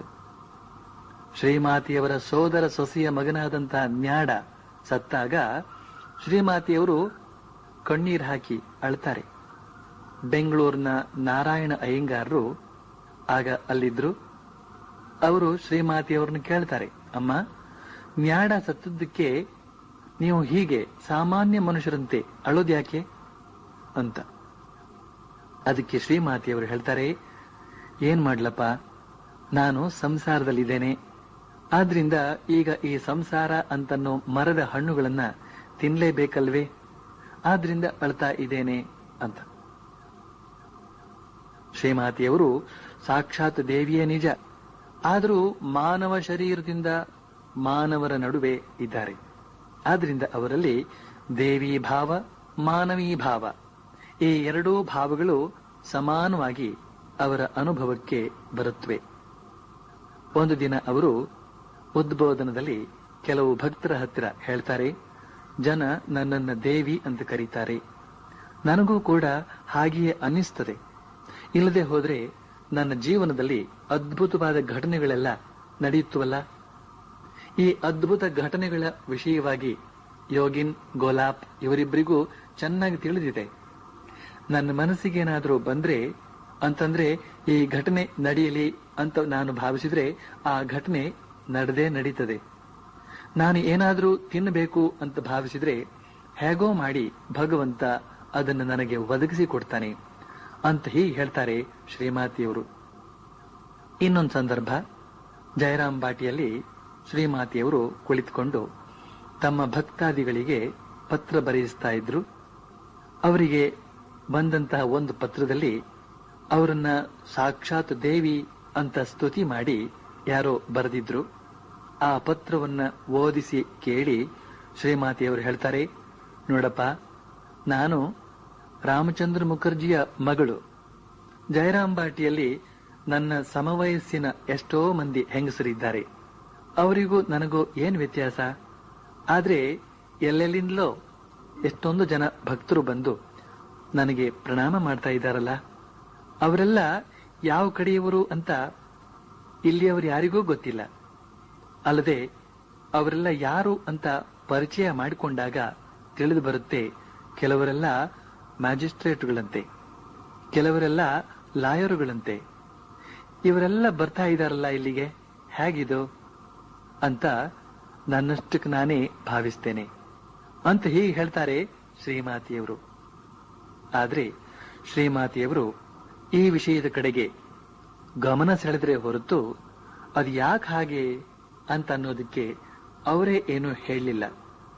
ಶ್ರೀಮಾತೆಯವರ ಸೋದರ ಸೊಸೆಯ ಮಗನಾದಂತಹ ನ್ಯಾಡ ಸತ್ತಾಗ ಶ್ರೀಮಾತೆಯವರು ಕಣ್ಣೀರ್ ಹಾಕಿ ಅಳ್ತಾರೆ ಬೆಂಗಳೂರಿನ ನಾರಾಯಣ ಅಯ್ಯಂಗಾರರು ಆಗ ಅಲ್ಲಿದ್ರು ಅವರು ಶ್ರೀಮಾತೆಯವ್ರನ್ನ ಕೇಳ್ತಾರೆ ಅಮ್ಮ ನ್ಯಾಡ ಸತ್ತದ್ದಕ್ಕೆ ನೀವು ಹೀಗೆ ಸಾಮಾನ್ಯ ಮನುಷ್ಯರಂತೆ ಅಳೋದ್ಯಾಕೆ ಅಂತ ಅದಕ್ಕೆ ಶ್ರೀಮಾತೆಯವರು ಹೇಳ್ತಾರೆ ಏನ್ ಮಾಡ್ಲಪ್ಪ ನಾನು ಸಂಸಾರದಲ್ಲಿದ್ದೇನೆ ಆದ್ರಿಂದ ಈಗ ಈ ಸಂಸಾರ ಅಂತನ್ನೋ ಮರದ ಹಣ್ಣುಗಳನ್ನ ತಿನ್ಲೇಬೇಕಲ್ವೇ ಆದ್ರಿಂದ ಅಳ್ತಾ ಇದ್ದೇನೆ ಅಂತ ಶ್ರೀಮಾತೆಯವರು ಸಾಕ್ಷಾತ್ ದೇವಿಯೇ ನಿಜ ಆದರೂ ಮಾನವ ಶರೀರದಿಂದ ಮಾನವರ ನಡುವೆ ಇದ್ದಾರೆ ಆದ್ರಿಂದ ಅವರಲ್ಲಿ ದೇವಿ ಭಾವ ಮಾನವೀ ಭಾವ ಈ ಎರಡೂ ಭಾವಗಳು ಸಮಾನವಾಗಿ ಅವರ ಅನುಭವಕ್ಕೆ ಬರುತ್ತವೆ ಒಂದು ದಿನ ಅವರು ಉದ್ಬೋಧನದಲ್ಲಿ ಕೆಲವು ಭಕ್ತರ ಹತ್ತಿರ ಹೇಳ್ತಾರೆ ಜನ ನನ್ನನ್ನ ದೇವಿ ಅಂತ ಕರೀತಾರೆ ನನಗೂ ಕೂಡ ಹಾಗೆಯೇ ಅನ್ನಿಸ್ತದೆ ಇಲ್ಲದೆ ಹೋದ್ರೆ ನನ್ನ ಜೀವನದಲ್ಲಿ ಅದ್ಭುತವಾದ ಘಟನೆಗಳೆಲ್ಲ ನಡೆಯುತ್ತವಲ್ಲ ಈ ಅದ್ಭುತ ಘಟನೆಗಳ ವಿಷಯವಾಗಿ ಯೋಗಿನ್ ಗೋಲಾಪ್ ಇವರಿಬ್ಬರಿಗೂ ಚೆನ್ನಾಗಿ ತಿಳಿದಿದೆ ನನ್ನ ಮನಸ್ಸಿಗೇನಾದರೂ ಬಂದ್ರೆ ಅಂತಂದ್ರೆ ಈ ಘಟನೆ ನಡೆಯಲಿ ಅಂತ ನಾನು ಭಾವಿಸಿದ್ರೆ ಆ ಘಟನೆ ನಡೆದೇ ನಡೀತದೆ ನಾನು ಏನಾದರೂ ತಿನ್ನಬೇಕು ಅಂತ ಭಾವಿಸಿದ್ರೆ ಹೇಗೋ ಮಾಡಿ ಭಗವಂತ ಅದನ್ನು ನನಗೆ ಒದಗಿಸಿ ಕೊಡ್ತಾನೆ ಅಂತ ಹೀಗೆ ಹೇಳ್ತಾರೆ ಶ್ರೀಮಾತಿಯವರು ಇನ್ನೊಂದು ಸಂದರ್ಭ ಜಯರಾಮ್ ಬಾಟಿಯಲ್ಲಿ ಶ್ರೀಮಾತೆಯವರು ಕುಳಿತುಕೊಂಡು ತಮ್ಮ ಭಕ್ತಾದಿಗಳಿಗೆ ಪತ್ರ ಬರೆಯಿಸ್ತಾ ಇದ್ರು ಅವರಿಗೆ ಬಂದಂತಹ ಒಂದು ಪತ್ರದಲ್ಲಿ ಅವರನ್ನ ಸಾಕ್ಷಾತ್ ದೇವಿ ಅಂತ ಸ್ತುತಿ ಮಾಡಿ ಯಾರೋ ಬರೆದಿದ್ರು ಆ ಪತ್ರವನ್ನ ಓದಿಸಿ ಕೇಳಿ ಶ್ರೀಮಾತೆಯವರು ಹೇಳ್ತಾರೆ ನೋಡಪ್ಪ ನಾನು ರಾಮಚಂದ್ರ ಮುಖರ್ಜಿಯ ಮಗಳು ಜಯರಾಮ್ ಬಾಟಿಯಲ್ಲಿ ನನ್ನ ಸಮವಯಸ್ಸಿನ ಎಷ್ಟೋ ಮಂದಿ ಹೆಂಗಸರಿದ್ದಾರೆ ಅವರಿಗೂ ನನಗೂ ಏನ್ ವ್ಯತ್ಯಾಸ ಆದ್ರೆ ಎಲ್ಲೆಲ್ಲಿಂದಲೋ ಎಷ್ಟೊಂದು ಜನ ಭಕ್ತರು ಬಂದು ನನಗೆ ಪ್ರಣಾಮ ಮಾಡ್ತಾ ಇದ್ದಾರಲ್ಲ ಅವರೆಲ್ಲ ಯಾವ ಕಡೆಯವರು ಅಂತ ಇಲ್ಲಿಯವರು ಯಾರಿಗೂ ಗೊತ್ತಿಲ್ಲ ಅಲ್ಲದೆ ಅವರೆಲ್ಲ ಯಾರು ಅಂತ ಪರಿಚಯ ಮಾಡಿಕೊಂಡಾಗ ತಿಳಿದು ಬರುತ್ತೆ ಕೆಲವರೆಲ್ಲ ಮ್ಯಾಜಿಸ್ಟ್ರೇಟ್ಗಳಂತೆ ಕೆಲವರೆಲ್ಲ ಲಾಯರುಗಳಂತೆ ಇವರೆಲ್ಲ ಬರ್ತಾ ಇದಾರಲ್ಲ ಇಲ್ಲಿಗೆ ಹೇಗಿದು ಅಂತ ನನ್ನಷ್ಟಕ್ಕೆ ನಾನೇ ಭಾವಿಸ್ತೇನೆ ಅಂತ ಹೀಗೆ ಹೇಳ್ತಾರೆ ಶ್ರೀಮಾತಿಯವರು ಆದ್ರೆ ಶ್ರೀಮಾತಿಯವರು ಈ ವಿಷಯದ ಕಡೆಗೆ ಗಮನ ಸೆಳೆದ್ರೆ ಹೊರತು ಅದು ಯಾಕೆ ಹಾಗೆ ಅಂತ ಅನ್ನೋದಕ್ಕೆ ಅವರೇ ಏನೂ ಹೇಳಲಿಲ್ಲ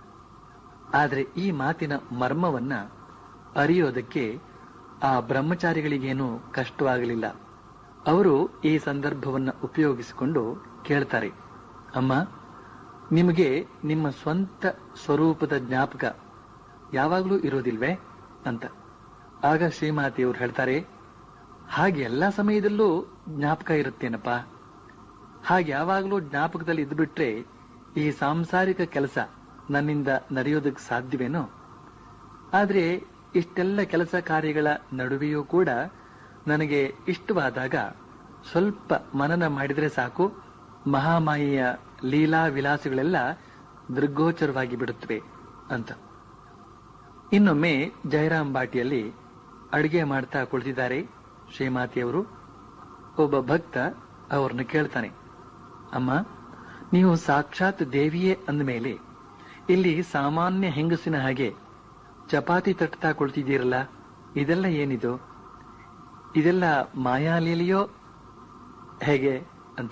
ಆದ್ರೆ ಈ ಮಾತಿನ ಮರ್ಮವನ್ನ ಅರಿಯೋದಕ್ಕೆ ಆ ಬ್ರಹ್ಮಚಾರಿಗಳಿಗೇನೂ ಕಷ್ಟವಾಗಲಿಲ್ಲ ಅವರು ಈ ಸಂದರ್ಭವನ್ನ ಉಪಯೋಗಿಸಿಕೊಂಡು ಕೇಳ್ತಾರೆ ಅಮ್ಮ ನಿಮಗೆ ನಿಮ್ಮ ಸ್ವಂತ ಸ್ವರೂಪದ ಜ್ಞಾಪಕ ಯಾವಾಗಲೂ ಇರೋದಿಲ್ವೇ ಅಂತ ಆಗ ಶ್ರೀಮಾತಿಯವರು ಹೇಳ್ತಾರೆ ಹಾಗೆ ಎಲ್ಲ ಸಮಯದಲ್ಲೂ ಜ್ಞಾಪಕ ಇರುತ್ತೇನಪ್ಪ ಹಾಗೆ ಯಾವಾಗಲೂ ಜ್ಞಾಪಕದಲ್ಲಿ ಇದ್ಬಿಟ್ರೆ ಈ ಸಾಂಸಾರಿಕ ಕೆಲಸ ನನ್ನಿಂದ ನಡೆಯೋದಕ್ಕೆ ಸಾಧ್ಯವೇನೋ ಆದ್ರೆ ಇಷ್ಟೆಲ್ಲ ಕೆಲಸ ಕಾರ್ಯಗಳ ನಡುವೆಯೂ ಕೂಡ ನನಗೆ ಇಷ್ಟವಾದಾಗ ಸ್ವಲ್ಪ ಮನನ ಮಾಡಿದ್ರೆ ಸಾಕು ಮಹಾಮಾಯೆಯ ಲೀಲಾ ವಿಲಾಸಗಳೆಲ್ಲ ದೃಗ್ಗೋಚರವಾಗಿ ಬಿಡುತ್ತವೆ ಅಂತ ಇನ್ನೊಮ್ಮೆ ಜಯರಾಮ್ ಬಾಟಿಯಲ್ಲಿ ಅಡಿಗೆ ಮಾಡ್ತಾ ಕುಳಿತಿದ್ದಾರೆ ಶ್ರೀಮಾತಿಯವರು ಒಬ್ಬ ಭಕ್ತ ಅವ್ರನ್ನ ಕೇಳ್ತಾನೆ ಅಮ್ಮ ನೀವು ಸಾಕ್ಷಾತ್ ದೇವಿಯೇ ಅಂದಮೇಲೆ ಇಲ್ಲಿ ಸಾಮಾನ್ಯ ಹೆಂಗಸಿನ ಹಾಗೆ ಚಪಾತಿ ತಟ್ತಾ ಕುಳಿತಿದ್ದೀರಲ್ಲ ಇದೆಲ್ಲ ಏನಿದು ಇದೆಲ್ಲ ಮಾಯಾಲೀಲೆಯೋ ಹೇಗೆ ಅಂತ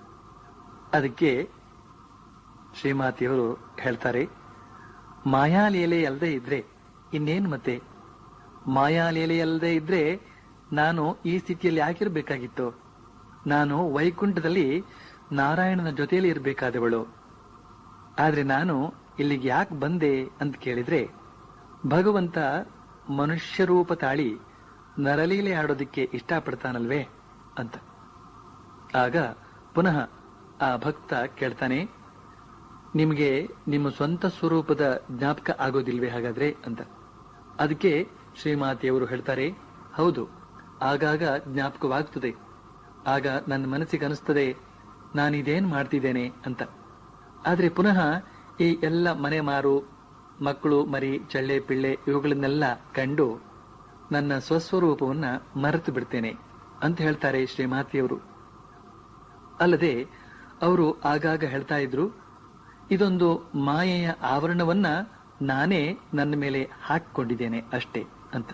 ಅದಕ್ಕೆ ಶ್ರೀಮಾತಿಯವರು ಹೇಳ್ತಾರೆ ಮಾಯಾಲೀಲೆ ಅಲ್ಲದೆ ಇದ್ರೆ ಇನ್ನೇನು ಮತ್ತೆ ಮಾಯಾಲೀಲೆ ಅಲ್ಲದೆ ಇದ್ರೆ ನಾನು ಈ ಸ್ಥಿತಿಯಲ್ಲಿ ಯಾಕಿರ್ಬೇಕಾಗಿತ್ತು ನಾನು ವೈಕುಂಠದಲ್ಲಿ ನಾರಾಯಣನ ಜೊತೆಯಲ್ಲಿ ಇರಬೇಕಾದವಳು ಆದ್ರೆ ನಾನು ಇಲ್ಲಿಗೆ ಯಾಕೆ ಬಂದೆ ಅಂತ ಕೇಳಿದ್ರೆ ಭಗವಂತ ಮನುಷ್ಯ ರೂಪ ತಾಳಿ ನರಲೀಲೆ ಆಡೋದಕ್ಕೆ ಇಷ್ಟಪಡ್ತಾನಲ್ವೇ ಅಂತ ಆಗ ಪುನಃ ಆ ಭಕ್ತ ಕೇಳ್ತಾನೆ ನಿಮಗೆ ನಿಮ್ಮ ಸ್ವಂತ ಸ್ವರೂಪದ ಜ್ಞಾಪಕ ಆಗೋದಿಲ್ವೇ ಹಾಗಾದ್ರೆ ಅಂತ ಅದಕ್ಕೆ ಶ್ರೀಮಾತೆಯವರು ಹೇಳ್ತಾರೆ ಹೌದು ಆಗಾಗ ಜ್ಞಾಪಕವಾಗ್ತದೆ ಆಗ ನನ್ನ ಮನಸ್ಸಿಗೆ ಅನಿಸ್ತದೆ ನಾನಿದೇನ್ ಮಾಡ್ತಿದ್ದೇನೆ ಅಂತ ಆದ್ರೆ ಪುನಃ ಈ ಎಲ್ಲ ಮನೆ ಮಾರು ಮಕ್ಕಳು ಮರಿ ಚಳ್ಳೆ ಪಿಳ್ಳೆ ಇವುಗಳನ್ನೆಲ್ಲ ಕಂಡು ನನ್ನ ಸ್ವಸ್ವರೂಪವನ್ನ ಮರೆತು ಬಿಡ್ತೇನೆ ಅಂತ ಹೇಳ್ತಾರೆ ಶ್ರೀಮಾತೆಯವರು ಅಲ್ಲದೆ ಅವರು ಆಗಾಗ ಹೇಳ್ತಾ ಇದ್ರು ಇದೊಂದು ಮಾಯೆಯ ಆವರಣವನ್ನ ನಾನೇ ನನ್ನ ಮೇಲೆ ಹಾಕಿಕೊಂಡಿದ್ದೇನೆ ಅಷ್ಟೇ ಅಂತ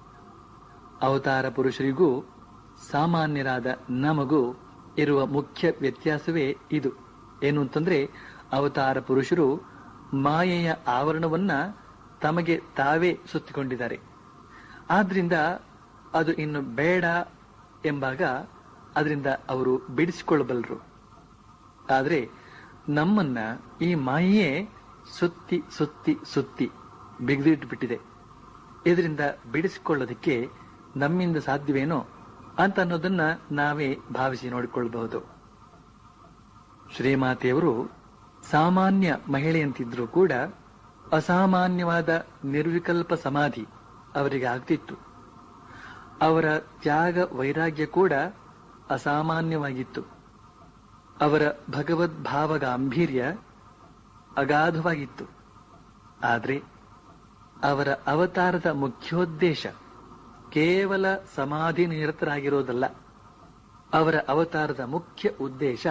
ಅವತಾರ ಪುರುಷರಿಗೂ ಸಾಮಾನ್ಯರಾದ ನಮಗೂ ಇರುವ ಮುಖ್ಯ ವ್ಯತ್ಯಾಸವೇ ಇದು ಏನು ಅಂತಂದ್ರೆ ಅವತಾರ ಪುರುಷರು ಮಾಯೆಯ ಆವರಣವನ್ನ ತಮಗೆ ತಾವೇ ಸುತ್ತಿಕೊಂಡಿದ್ದಾರೆ ಆದ್ರಿಂದ ಅದು ಇನ್ನು ಬೇಡ ಎಂಬಾಗ ಅದರಿಂದ ಅವರು ಬಿಡಿಸಿಕೊಳ್ಳಬಲ್ಲರು ಆದ್ರೆ ನಮ್ಮನ್ನ ಈ ಮಾಯೆಯೇ ಸುತ್ತಿ ಸುತ್ತಿ ಸುತ್ತಿ ಬಿಗಿದಿಟ್ಬಿಟ್ಟಿದೆ ಇದರಿಂದ ಬಿಡಿಸಿಕೊಳ್ಳೋದಕ್ಕೆ ನಮ್ಮಿಂದ ಸಾಧ್ಯವೇನೋ ಅಂತ ಅನ್ನೋದನ್ನ ನಾವೇ ಭಾವಿಸಿ ನೋಡಿಕೊಳ್ಳಬಹುದು ಶ್ರೀಮಾತೆಯವರು ಸಾಮಾನ್ಯ ಮಹಿಳೆಯಂತಿದ್ರು ಕೂಡ ಅಸಾಮಾನ್ಯವಾದ ನಿರ್ವಿಕಲ್ಪ ಸಮಾಧಿ ಅವರಿಗೆ ಆಗ್ತಿತ್ತು ಅವರ ತ್ಯಾಗ ವೈರಾಗ್ಯ ಕೂಡ ಅಸಾಮಾನ್ಯವಾಗಿತ್ತು ಅವರ ಭಗವದ್ಭಾವ ಗಾಂಭೀರ್ಯ ಅಗಾಧವಾಗಿತ್ತು ಆದ್ರೆ ಅವರ ಅವತಾರದ ಮುಖ್ಯೋದ್ದೇಶ ಕೇವಲ ಸಮಾಧಿ ನಿರತರಾಗಿರೋದಲ್ಲ ಅವರ ಅವತಾರದ ಮುಖ್ಯ ಉದ್ದೇಶ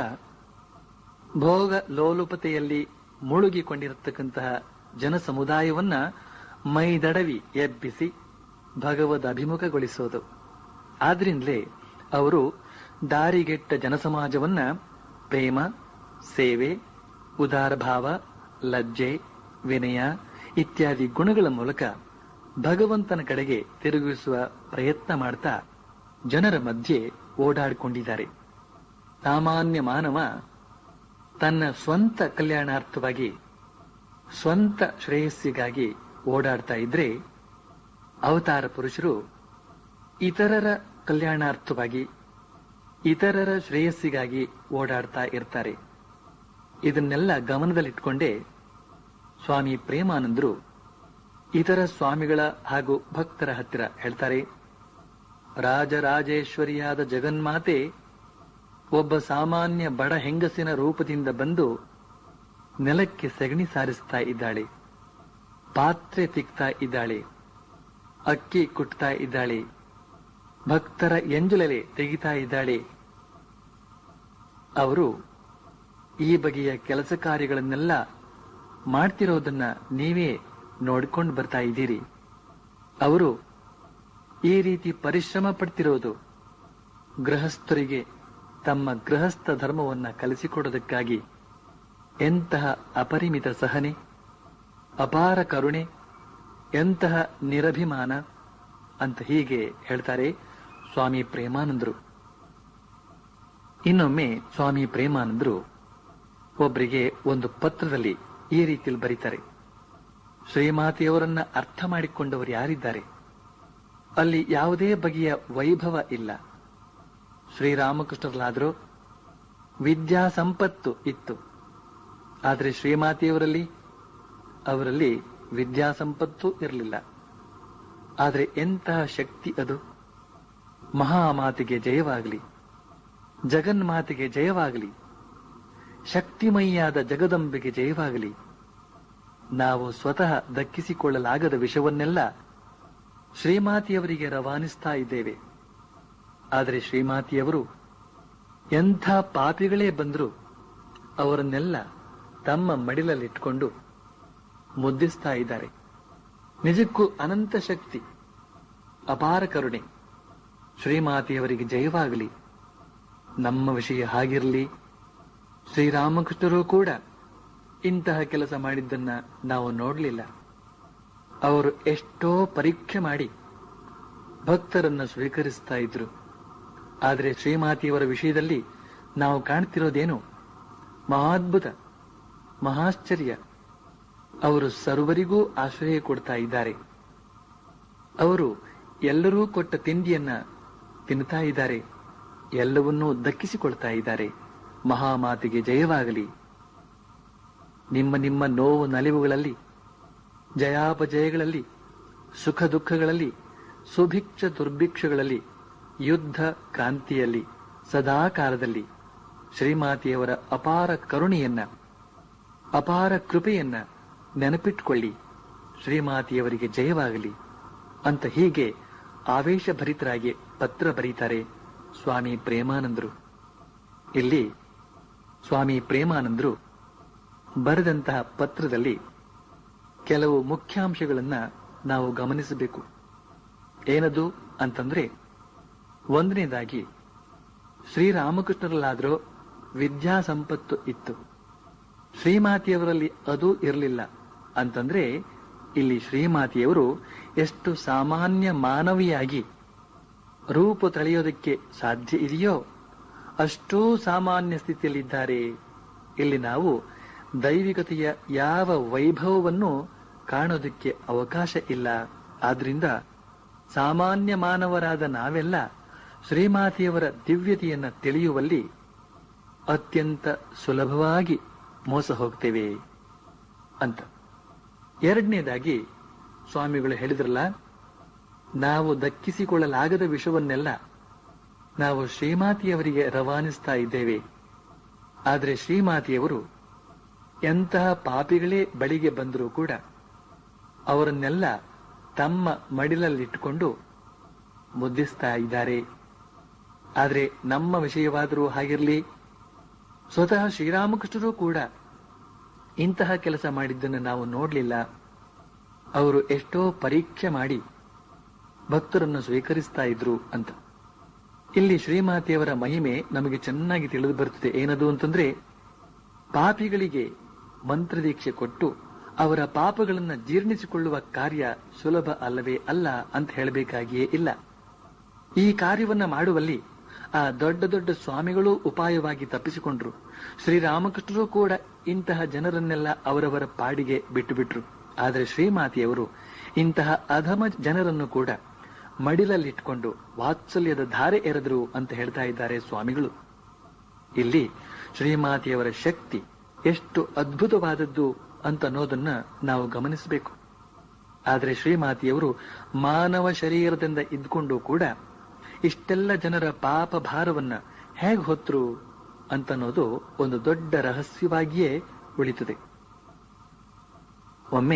ಭೋಗ ಲೋಲುಪತೆಯಲ್ಲಿ ಮುಳುಗಿಕೊಂಡಿರತಕ್ಕಂತಹ ಜನ ಸಮುದಾಯವನ್ನ ಮೈದಡವಿ ಎಬ್ಬಿಸಿ ಭಗವದ್ ಅಭಿಮುಖಗೊಳಿಸೋದು ಆದ್ರಿಂದಲೇ ಅವರು ದಾರಿಗೆಟ್ಟ ಜನಸಮಾಜವನ್ನ ಪ್ರೇಮ ಸೇವೆ ಉದಾರ ಭಾವ ಲಜ್ಜೆ ವಿನಯ ಇತ್ಯಾದಿ ಗುಣಗಳ ಮೂಲಕ ಭಗವಂತನ ಕಡೆಗೆ ತಿರುಗಿಸುವ ಪ್ರಯತ್ನ ಮಾಡ್ತಾ ಜನರ ಮಧ್ಯೆ ಓಡಾಡಿಕೊಂಡಿದ್ದಾರೆ ಸಾಮಾನ್ಯ ಮಾನವ ತನ್ನ ಸ್ವಂತ ಕಲ್ಯಾಣಾರ್ಥವಾಗಿ ಸ್ವಂತ ಶ್ರೇಯಸ್ಸಿಗಾಗಿ ಓಡಾಡ್ತಾ ಇದ್ರೆ ಅವತಾರ ಪುರುಷರು ಇತರರ ಕಲ್ಯಾಣಾರ್ಥವಾಗಿ ಇತರರ ಶ್ರೇಯಸ್ಸಿಗಾಗಿ ಓಡಾಡ್ತಾ ಇರ್ತಾರೆ ಇದನ್ನೆಲ್ಲ ಗಮನದಲ್ಲಿಟ್ಕೊಂಡೇ ಸ್ವಾಮಿ ಪ್ರೇಮಾನಂದರು ಇತರ ಸ್ವಾಮಿಗಳ ಹಾಗೂ ಭಕ್ತರ ಹತ್ತಿರ ಹೇಳ್ತಾರೆ ರಾಜರಾಜೇಶ್ವರಿಯಾದ ಜಗನ್ಮಾತೆ ಒಬ್ಬ ಸಾಮಾನ್ಯ ಬಡ ಹೆಂಗಸಿನ ರೂಪದಿಂದ ಬಂದು ನೆಲಕ್ಕೆ ಸಗಣಿ ಸಾರಿಸ್ತಾ ಇದ್ದಾಳೆ ಪಾತ್ರೆ ತಿಕ್ತಾ ಇದ್ದಾಳೆ ಅಕ್ಕಿ ಕುಟ್ತಾ ಇದ್ದಾಳೆ ಭಕ್ತರ ಎಂಜುಲೆಲೆ ತೆಗಿತಾ ಇದ್ದಾಳೆ ಅವರು ಈ ಬಗೆಯ ಕೆಲಸ ಕಾರ್ಯಗಳನ್ನೆಲ್ಲ ಮಾಡ್ತಿರೋದನ್ನ ನೀವೇ ನೋಡ್ಕೊಂಡು ಬರ್ತಾ ಇದ್ದೀರಿ ಅವರು ಈ ರೀತಿ ಪರಿಶ್ರಮ ಪಡ್ತಿರೋದು ಗೃಹಸ್ಥರಿಗೆ ತಮ್ಮ ಗೃಹಸ್ಥ ಧರ್ಮವನ್ನ ಕಲಿಸಿಕೊಡೋದಕ್ಕಾಗಿ ಎಂತಹ ಅಪರಿಮಿತ ಸಹನೆ ಅಪಾರ ಕರುಣೆ ಎಂತಹ ನಿರಭಿಮಾನ ಅಂತ ಹೀಗೆ ಹೇಳ್ತಾರೆ ಸ್ವಾಮಿ ಪ್ರೇಮಾನಂದರು ಇನ್ನೊಮ್ಮೆ ಸ್ವಾಮಿ ಪ್ರೇಮಾನಂದರು ಒಬ್ಬರಿಗೆ ಒಂದು ಪತ್ರದಲ್ಲಿ ಈ ರೀತಿಯಲ್ಲಿ ಬರೀತಾರೆ ಶ್ರೀಮಾತೆಯವರನ್ನ ಅರ್ಥ ಮಾಡಿಕೊಂಡವರು ಯಾರಿದ್ದಾರೆ ಅಲ್ಲಿ ಯಾವುದೇ ಬಗೆಯ ವೈಭವ ಇಲ್ಲ ಶ್ರೀರಾಮಕೃಷ್ಣರಲ್ಲಾದರೂ ವಿದ್ಯಾ ಸಂಪತ್ತು ಇತ್ತು ಆದರೆ ಶ್ರೀಮಾತೆಯವರಲ್ಲಿ ಅವರಲ್ಲಿ ವಿದ್ಯಾ ಸಂಪತ್ತು ಇರಲಿಲ್ಲ ಆದರೆ ಎಂತಹ ಶಕ್ತಿ ಅದು ಮಹಾಮಾತೆಗೆ ಜಯವಾಗಲಿ ಜಗನ್ಮಾತೆಗೆ ಜಯವಾಗಲಿ ಶಕ್ತಿಮಯಿಯಾದ ಜಗದಂಬೆಗೆ ಜಯವಾಗಲಿ ನಾವು ಸ್ವತಃ ದಕ್ಕಿಸಿಕೊಳ್ಳಲಾಗದ ವಿಷವನ್ನೆಲ್ಲ ಶ್ರೀಮಾತಿಯವರಿಗೆ ರವಾನಿಸ್ತಾ ಇದ್ದೇವೆ ಆದರೆ ಶ್ರೀಮಾತಿಯವರು ಎಂಥ ಪಾಪಿಗಳೇ ಬಂದರೂ ಅವರನ್ನೆಲ್ಲ ತಮ್ಮ ಮಡಿಲಲ್ಲಿಟ್ಕೊಂಡು ಮುದ್ದಿಸ್ತಾ ಇದ್ದಾರೆ ನಿಜಕ್ಕೂ ಅನಂತ ಶಕ್ತಿ ಅಪಾರ ಕರುಣೆ ಶ್ರೀಮಾತೆಯವರಿಗೆ ಜಯವಾಗಲಿ ನಮ್ಮ ವಿಷಯ ಹಾಗಿರಲಿ ಶ್ರೀರಾಮಕೃಷ್ಣರು ಕೂಡ ಇಂತಹ ಕೆಲಸ ಮಾಡಿದ್ದನ್ನ ನಾವು ನೋಡಲಿಲ್ಲ ಅವರು ಎಷ್ಟೋ ಪರೀಕ್ಷೆ ಮಾಡಿ ಭಕ್ತರನ್ನ ಸ್ವೀಕರಿಸ್ತಾ ಇದ್ರು ಆದರೆ ಶ್ರೀಮಾತಿಯವರ ವಿಷಯದಲ್ಲಿ ನಾವು ಕಾಣ್ತಿರೋದೇನು ಮಹಾದ್ಭುತ ಮಹಾಶ್ಚರ್ಯ ಅವರು ಸರ್ವರಿಗೂ ಆಶ್ರಯ ಕೊಡ್ತಾ ಇದ್ದಾರೆ ಅವರು ಎಲ್ಲರೂ ಕೊಟ್ಟ ತಿಂಡಿಯನ್ನ ತಿನ್ನುತ್ತಾ ಇದ್ದಾರೆ ಎಲ್ಲವನ್ನೂ ದಕ್ಕಿಸಿಕೊಳ್ತಾ ಇದ್ದಾರೆ ಮಹಾಮಾತಿಗೆ ಜಯವಾಗಲಿ ನಿಮ್ಮ ನಿಮ್ಮ ನೋವು ನಲಿವುಗಳಲ್ಲಿ ಜಯಾಪಜಯಗಳಲ್ಲಿ ಸುಖ ದುಃಖಗಳಲ್ಲಿ ಸುಭಿಕ್ಷ ದುರ್ಭಿಕ್ಷಗಳಲ್ಲಿ ಯುದ್ಧ ಕ್ರಾಂತಿಯಲ್ಲಿ ಸದಾಕಾಲದಲ್ಲಿ ಶ್ರೀಮಾತೆಯವರ ಅಪಾರ ಕರುಣೆಯನ್ನ ಅಪಾರ ಕೃಪೆಯನ್ನ ನೆನಪಿಟ್ಕೊಳ್ಳಿ ಶ್ರೀಮಾತೆಯವರಿಗೆ ಜಯವಾಗಲಿ ಅಂತ ಹೀಗೆ ಆವೇಶಭರಿತರಾಗಿ ಪತ್ರ ಬರೀತಾರೆ ಸ್ವಾಮಿ ಪ್ರೇಮಾನಂದರು ಇಲ್ಲಿ ಸ್ವಾಮಿ ಪ್ರೇಮಾನಂದರು ಬರೆದಂತಹ ಪತ್ರದಲ್ಲಿ ಕೆಲವು ಮುಖ್ಯಾಂಶಗಳನ್ನ ನಾವು ಗಮನಿಸಬೇಕು ಏನದು ಅಂತಂದ್ರೆ ಒಂದನೇದಾಗಿ ಶ್ರೀರಾಮಕೃಷ್ಣರಲ್ಲಾದರೂ ವಿದ್ಯಾ ಸಂಪತ್ತು ಇತ್ತು ಶ್ರೀಮಾತೆಯವರಲ್ಲಿ ಅದು ಇರಲಿಲ್ಲ ಅಂತಂದ್ರೆ ಇಲ್ಲಿ ಶ್ರೀಮಾತೆಯವರು ಎಷ್ಟು ಸಾಮಾನ್ಯ ಮಾನವಿಯಾಗಿ ರೂಪ ತಳೆಯೋದಕ್ಕೆ ಸಾಧ್ಯ ಇದೆಯೋ ಅಷ್ಟೂ ಸಾಮಾನ್ಯ ಸ್ಥಿತಿಯಲ್ಲಿದ್ದಾರೆ ಇಲ್ಲಿ ನಾವು ದೈವಿಕತೆಯ ಯಾವ ವೈಭವವನ್ನು ಕಾಣೋದಕ್ಕೆ ಅವಕಾಶ ಇಲ್ಲ ಆದ್ರಿಂದ ಸಾಮಾನ್ಯ ಮಾನವರಾದ ನಾವೆಲ್ಲ ಶ್ರೀಮಾತೆಯವರ ದಿವ್ಯತೆಯನ್ನ ತಿಳಿಯುವಲ್ಲಿ ಅತ್ಯಂತ ಸುಲಭವಾಗಿ ಮೋಸ ಹೋಗ್ತೇವೆ ಅಂತ ಎರಡನೇದಾಗಿ ಸ್ವಾಮಿಗಳು ಹೇಳಿದ್ರಲ್ಲ ನಾವು ದಕ್ಕಿಸಿಕೊಳ್ಳಲಾಗದ ವಿಷವನ್ನೆಲ್ಲ ನಾವು ಶ್ರೀಮಾತಿಯವರಿಗೆ ರವಾನಿಸ್ತಾ ಇದ್ದೇವೆ ಆದರೆ ಶ್ರೀಮಾತಿಯವರು ಎಂತಹ ಪಾಪಿಗಳೇ ಬಳಿಗೆ ಬಂದರೂ ಕೂಡ ಅವರನ್ನೆಲ್ಲ ತಮ್ಮ ಮಡಿಲಲ್ಲಿಟ್ಟುಕೊಂಡು ಮುದ್ದಿಸ್ತಾ ಇದ್ದಾರೆ ಆದರೆ ನಮ್ಮ ವಿಷಯವಾದರೂ ಹಾಗಿರಲಿ ಸ್ವತಃ ಶ್ರೀರಾಮಕೃಷ್ಣರು ಕೂಡ ಇಂತಹ ಕೆಲಸ ಮಾಡಿದ್ದನ್ನು ನಾವು ನೋಡಲಿಲ್ಲ ಅವರು ಎಷ್ಟೋ ಪರೀಕ್ಷೆ ಮಾಡಿ ಭಕ್ತರನ್ನು ಸ್ವೀಕರಿಸ್ತಾ ಇದ್ರು ಅಂತ ಇಲ್ಲಿ ಶ್ರೀಮಾತೆಯವರ ಮಹಿಮೆ ನಮಗೆ ಚೆನ್ನಾಗಿ ತಿಳಿದು ಬರುತ್ತದೆ ಏನದು ಅಂತಂದ್ರೆ ಪಾಪಿಗಳಿಗೆ ಮಂತ್ರದೀಕ್ಷೆ ಕೊಟ್ಟು ಅವರ ಪಾಪಗಳನ್ನು ಜೀರ್ಣಿಸಿಕೊಳ್ಳುವ ಕಾರ್ಯ ಸುಲಭ ಅಲ್ಲವೇ ಅಲ್ಲ ಅಂತ ಹೇಳಬೇಕಾಗಿಯೇ ಇಲ್ಲ ಈ ಕಾರ್ಯವನ್ನ ಮಾಡುವಲ್ಲಿ ಆ ದೊಡ್ಡ ದೊಡ್ಡ ಸ್ವಾಮಿಗಳು ಉಪಾಯವಾಗಿ ತಪ್ಪಿಸಿಕೊಂಡ್ರು ಶ್ರೀರಾಮಕೃಷ್ಣರು ಕೂಡ ಇಂತಹ ಜನರನ್ನೆಲ್ಲ ಅವರವರ ಪಾಡಿಗೆ ಬಿಟ್ಟು ಬಿಟ್ರು ಆದರೆ ಶ್ರೀಮಾತೆಯವರು ಇಂತಹ ಅಧಮ ಜನರನ್ನು ಕೂಡ ಮಡಿಲಲ್ಲಿಟ್ಕೊಂಡು ವಾತ್ಸಲ್ಯದ ಧಾರೆ ಎರೆದರು ಅಂತ ಹೇಳ್ತಾ ಇದ್ದಾರೆ ಸ್ವಾಮಿಗಳು ಇಲ್ಲಿ ಶ್ರೀಮಾತೆಯವರ ಶಕ್ತಿ ಎಷ್ಟು ಅದ್ಭುತವಾದದ್ದು ಅಂತ ಅನ್ನೋದನ್ನ ನಾವು ಗಮನಿಸಬೇಕು ಆದರೆ ಶ್ರೀಮಾತೆಯವರು ಮಾನವ ಶರೀರದಿಂದ ಇದ್ಕೊಂಡು ಕೂಡ ಇಷ್ಟೆಲ್ಲ ಜನರ ಪಾಪ ಭಾರವನ್ನ ಹೇಗೆ ಹೊತ್ತರು ಅಂತನ್ನೋದು ಒಂದು ದೊಡ್ಡ ರಹಸ್ಯವಾಗಿಯೇ ಉಳಿತದೆ ಒಮ್ಮೆ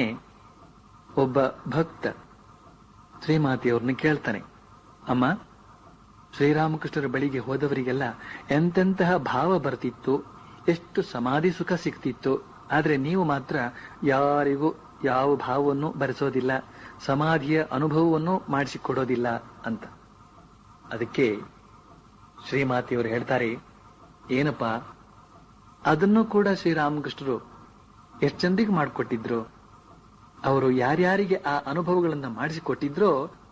ಒಬ್ಬ ಭಕ್ತ ಶ್ರೀಮಾತೆಯವ್ರನ್ನ ಕೇಳ್ತಾನೆ ಅಮ್ಮ ಶ್ರೀರಾಮಕೃಷ್ಣರ ಬಳಿಗೆ ಹೋದವರಿಗೆಲ್ಲ ಎಂತೆಂತಹ ಭಾವ ಬರ್ತಿತ್ತು ಎಷ್ಟು ಸಮಾಧಿ ಸುಖ ಸಿಗ್ತಿತ್ತು ಆದ್ರೆ ನೀವು ಮಾತ್ರ ಯಾರಿಗೂ ಯಾವ ಭಾವವನ್ನು ಬರೆಸೋದಿಲ್ಲ ಸಮಾಧಿಯ ಅನುಭವವನ್ನು ಮಾಡಿಸಿಕೊಡೋದಿಲ್ಲ ಅಂತ ಅದಕ್ಕೆ ಶ್ರೀಮಾತೆಯವರು ಹೇಳ್ತಾರೆ ಏನಪ್ಪ ಅದನ್ನು ಕೂಡ ಶ್ರೀರಾಮಕೃಷ್ಣರು ಎಷ್ಟು ಚಂದಿಗೆ ಮಾಡಿಕೊಟ್ಟಿದ್ರು ಅವರು ಯಾರ್ಯಾರಿಗೆ ಆ ಅನುಭವಗಳನ್ನ ಮಾಡಿಸಿಕೊಟ್ಟಿದ್ರೋ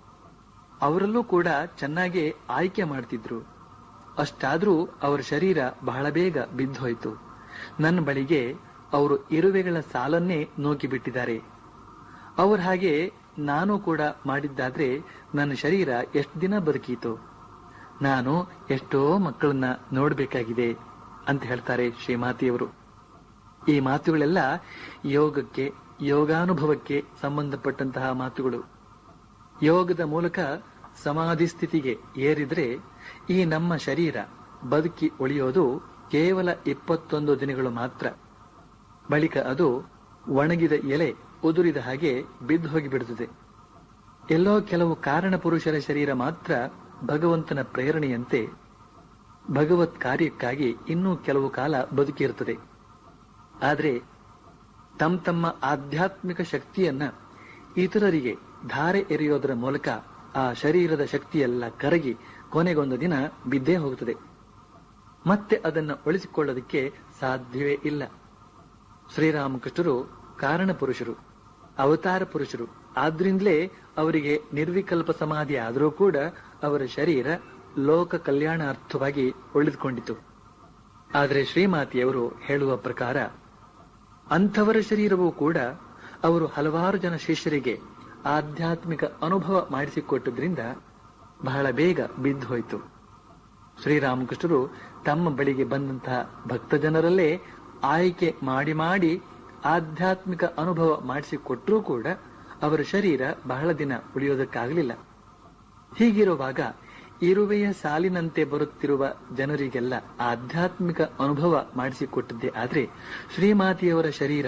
ಅವರಲ್ಲೂ ಕೂಡ ಚೆನ್ನಾಗಿ ಆಯ್ಕೆ ಮಾಡ್ತಿದ್ರು ಅಷ್ಟಾದ್ರೂ ಅವರ ಶರೀರ ಬಹಳ ಬೇಗ ಬಿದ್ದೋಯ್ತು ನನ್ನ ಬಳಿಗೆ ಅವರು ಇರುವೆಗಳ ಸಾಲನ್ನೇ ನೂಕಿ ಬಿಟ್ಟಿದ್ದಾರೆ ಅವ್ರ ಹಾಗೆ ನಾನು ಕೂಡ ಮಾಡಿದ್ದಾದ್ರೆ ನನ್ನ ಶರೀರ ಎಷ್ಟು ದಿನ ಬದುಕೀತು ನಾನು ಎಷ್ಟೋ ಮಕ್ಕಳನ್ನ ನೋಡ್ಬೇಕಾಗಿದೆ ಅಂತ ಹೇಳ್ತಾರೆ ಶ್ರೀಮಾತೆಯವರು ಈ ಮಾತುಗಳೆಲ್ಲ ಯೋಗಕ್ಕೆ ಯೋಗಾನುಭವಕ್ಕೆ ಸಂಬಂಧಪಟ್ಟಂತಹ ಮಾತುಗಳು ಯೋಗದ ಮೂಲಕ ಸಮಾಧಿ ಸ್ಥಿತಿಗೆ ಏರಿದ್ರೆ ಈ ನಮ್ಮ ಶರೀರ ಬದುಕಿ ಉಳಿಯೋದು ಕೇವಲ ಇಪ್ಪತ್ತೊಂದು ದಿನಗಳು ಮಾತ್ರ ಬಳಿಕ ಅದು ಒಣಗಿದ ಎಲೆ ಉದುರಿದ ಹಾಗೆ ಬಿದ್ದು ಹೋಗಿಬಿಡುತ್ತದೆ ಎಲ್ಲೋ ಕೆಲವು ಕಾರಣ ಪುರುಷರ ಶರೀರ ಮಾತ್ರ ಭಗವಂತನ ಪ್ರೇರಣೆಯಂತೆ ಭಗವತ್ ಕಾರ್ಯಕ್ಕಾಗಿ ಇನ್ನೂ ಕೆಲವು ಕಾಲ ಬದುಕಿರುತ್ತದೆ ಆದರೆ ತಮ್ಮ ತಮ್ಮ ಆಧ್ಯಾತ್ಮಿಕ ಶಕ್ತಿಯನ್ನ ಇತರರಿಗೆ ಧಾರೆ ಎರೆಯೋದರ ಮೂಲಕ ಆ ಶರೀರದ ಶಕ್ತಿಯೆಲ್ಲ ಕರಗಿ ಕೊನೆಗೊಂದು ದಿನ ಬಿದ್ದೇ ಹೋಗುತ್ತದೆ ಮತ್ತೆ ಅದನ್ನ ಉಳಿಸಿಕೊಳ್ಳೋದಕ್ಕೆ ಸಾಧ್ಯವೇ ಇಲ್ಲ ಶ್ರೀರಾಮಕೃಷ್ಣರು ಕಾರಣ ಪುರುಷರು ಅವತಾರ ಪುರುಷರು ಆದ್ರಿಂದಲೇ ಅವರಿಗೆ ನಿರ್ವಿಕಲ್ಪ ಸಮಾಧಿ ಆದರೂ ಕೂಡ ಅವರ ಶರೀರ ಲೋಕ ಕಲ್ಯಾಣಾರ್ಥವಾಗಿ ಉಳಿದುಕೊಂಡಿತು ಆದರೆ ಶ್ರೀಮಾತೆಯವರು ಹೇಳುವ ಪ್ರಕಾರ ಅಂಥವರ ಶರೀರವೂ ಕೂಡ ಅವರು ಹಲವಾರು ಜನ ಶಿಷ್ಯರಿಗೆ ಆಧ್ಯಾತ್ಮಿಕ ಅನುಭವ ಮಾಡಿಸಿಕೊಟ್ಟದ್ರಿಂದ ಬಹಳ ಬೇಗ ಬಿದ್ದು ಹೋಯಿತು ಶ್ರೀರಾಮಕೃಷ್ಣರು ತಮ್ಮ ಬಳಿಗೆ ಬಂದಂತಹ ಭಕ್ತ ಜನರಲ್ಲೇ ಆಯ್ಕೆ ಮಾಡಿ ಮಾಡಿ ಆಧ್ಯಾತ್ಮಿಕ ಅನುಭವ ಮಾಡಿಸಿಕೊಟ್ಟರೂ ಕೂಡ ಅವರ ಶರೀರ ಬಹಳ ದಿನ ಉಳಿಯೋದಕ್ಕಾಗಲಿಲ್ಲ ಹೀಗಿರುವಾಗ ಇರುವೆಯ ಸಾಲಿನಂತೆ ಬರುತ್ತಿರುವ ಜನರಿಗೆಲ್ಲ ಆಧ್ಯಾತ್ಮಿಕ ಅನುಭವ ಮಾಡಿಸಿಕೊಟ್ಟದ್ದೇ ಆದ್ರೆ ಶ್ರೀಮಾತೆಯವರ ಶರೀರ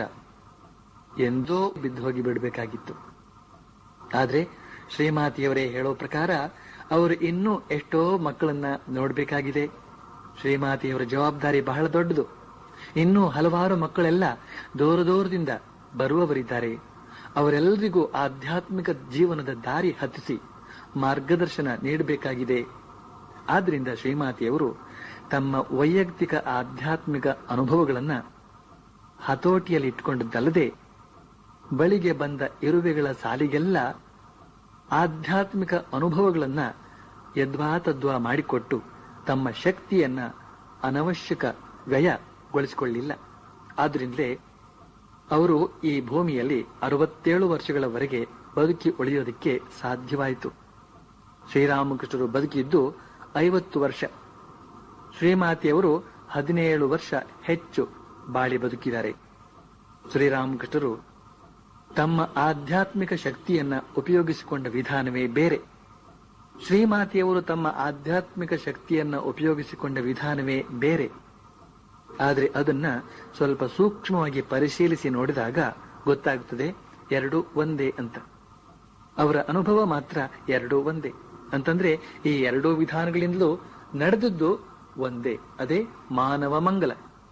ಎಂದೋ ಬಿದ್ದು ಹೋಗಿ ಬಿಡಬೇಕಾಗಿತ್ತು ಆದ್ರೆ ಶ್ರೀಮಾತೆಯವರೇ ಹೇಳೋ ಪ್ರಕಾರ ಅವರು ಇನ್ನೂ ಎಷ್ಟೋ ಮಕ್ಕಳನ್ನ ನೋಡ್ಬೇಕಾಗಿದೆ ಶ್ರೀಮಾತೆಯವರ ಜವಾಬ್ದಾರಿ ಬಹಳ ದೊಡ್ಡದು ಇನ್ನೂ ಹಲವಾರು ಮಕ್ಕಳೆಲ್ಲ ದೂರ ದೂರದಿಂದ ಬರುವವರಿದ್ದಾರೆ ಅವರೆಲ್ಲರಿಗೂ ಆಧ್ಯಾತ್ಮಿಕ ಜೀವನದ ದಾರಿ ಹತ್ತಿಸಿ ಮಾರ್ಗದರ್ಶನ ನೀಡಬೇಕಾಗಿದೆ ಆದ್ರಿಂದ ಶ್ರೀಮಾತೆಯವರು ತಮ್ಮ ವೈಯಕ್ತಿಕ ಆಧ್ಯಾತ್ಮಿಕ ಅನುಭವಗಳನ್ನ ಹತೋಟಿಯಲ್ಲಿ ಇಟ್ಕೊಂಡದ್ದಲ್ಲದೆ ಬಳಿಗೆ ಬಂದ ಇರುವೆಗಳ ಸಾಲಿಗೆಲ್ಲ ಆಧ್ಯಾತ್ಮಿಕ ಅನುಭವಗಳನ್ನ ಯದ್ವಾ ತದ್ವಾ ಮಾಡಿಕೊಟ್ಟು ತಮ್ಮ ಶಕ್ತಿಯನ್ನ ಅನವಶ್ಯಕ ವ್ಯಯಗೊಳಿಸಿಕೊಳ್ಳಿಲ್ಲ ಆದ್ರಿಂದಲೇ ಅವರು ಈ ಭೂಮಿಯಲ್ಲಿ ಅರವತ್ತೇಳು ವರ್ಷಗಳವರೆಗೆ ಬದುಕಿ ಉಳಿಯೋದಕ್ಕೆ ಸಾಧ್ಯವಾಯಿತು ಶ್ರೀರಾಮಕೃಷ್ಣರು ಬದುಕಿದ್ದು ಐವತ್ತು ವರ್ಷ ಶ್ರೀಮಾತೆಯವರು ಹದಿನೇಳು ವರ್ಷ ಹೆಚ್ಚು ಬಾಳಿ ಬದುಕಿದ್ದಾರೆ ಶ್ರೀರಾಮಕೃಷ್ಣರು ತಮ್ಮ ಆಧ್ಯಾತ್ಮಿಕ ಶಕ್ತಿಯನ್ನ ಉಪಯೋಗಿಸಿಕೊಂಡ ವಿಧಾನವೇ ಬೇರೆ ಶ್ರೀಮಾತೆಯವರು ತಮ್ಮ ಆಧ್ಯಾತ್ಮಿಕ ಶಕ್ತಿಯನ್ನ ಉಪಯೋಗಿಸಿಕೊಂಡ ವಿಧಾನವೇ ಬೇರೆ ಆದರೆ ಅದನ್ನ ಸ್ವಲ್ಪ ಸೂಕ್ಷ್ಮವಾಗಿ ಪರಿಶೀಲಿಸಿ ನೋಡಿದಾಗ ಗೊತ್ತಾಗುತ್ತದೆ ಎರಡು ಒಂದೇ ಅಂತ ಅವರ ಅನುಭವ ಮಾತ್ರ ಎರಡೂ ಒಂದೇ ಅಂತಂದ್ರೆ ಈ ಎರಡೂ ವಿಧಾನಗಳಿಂದಲೂ ನಡೆದದ್ದು ಒಂದೇ ಅದೇ ಮಾನವ ಮಂಗಲ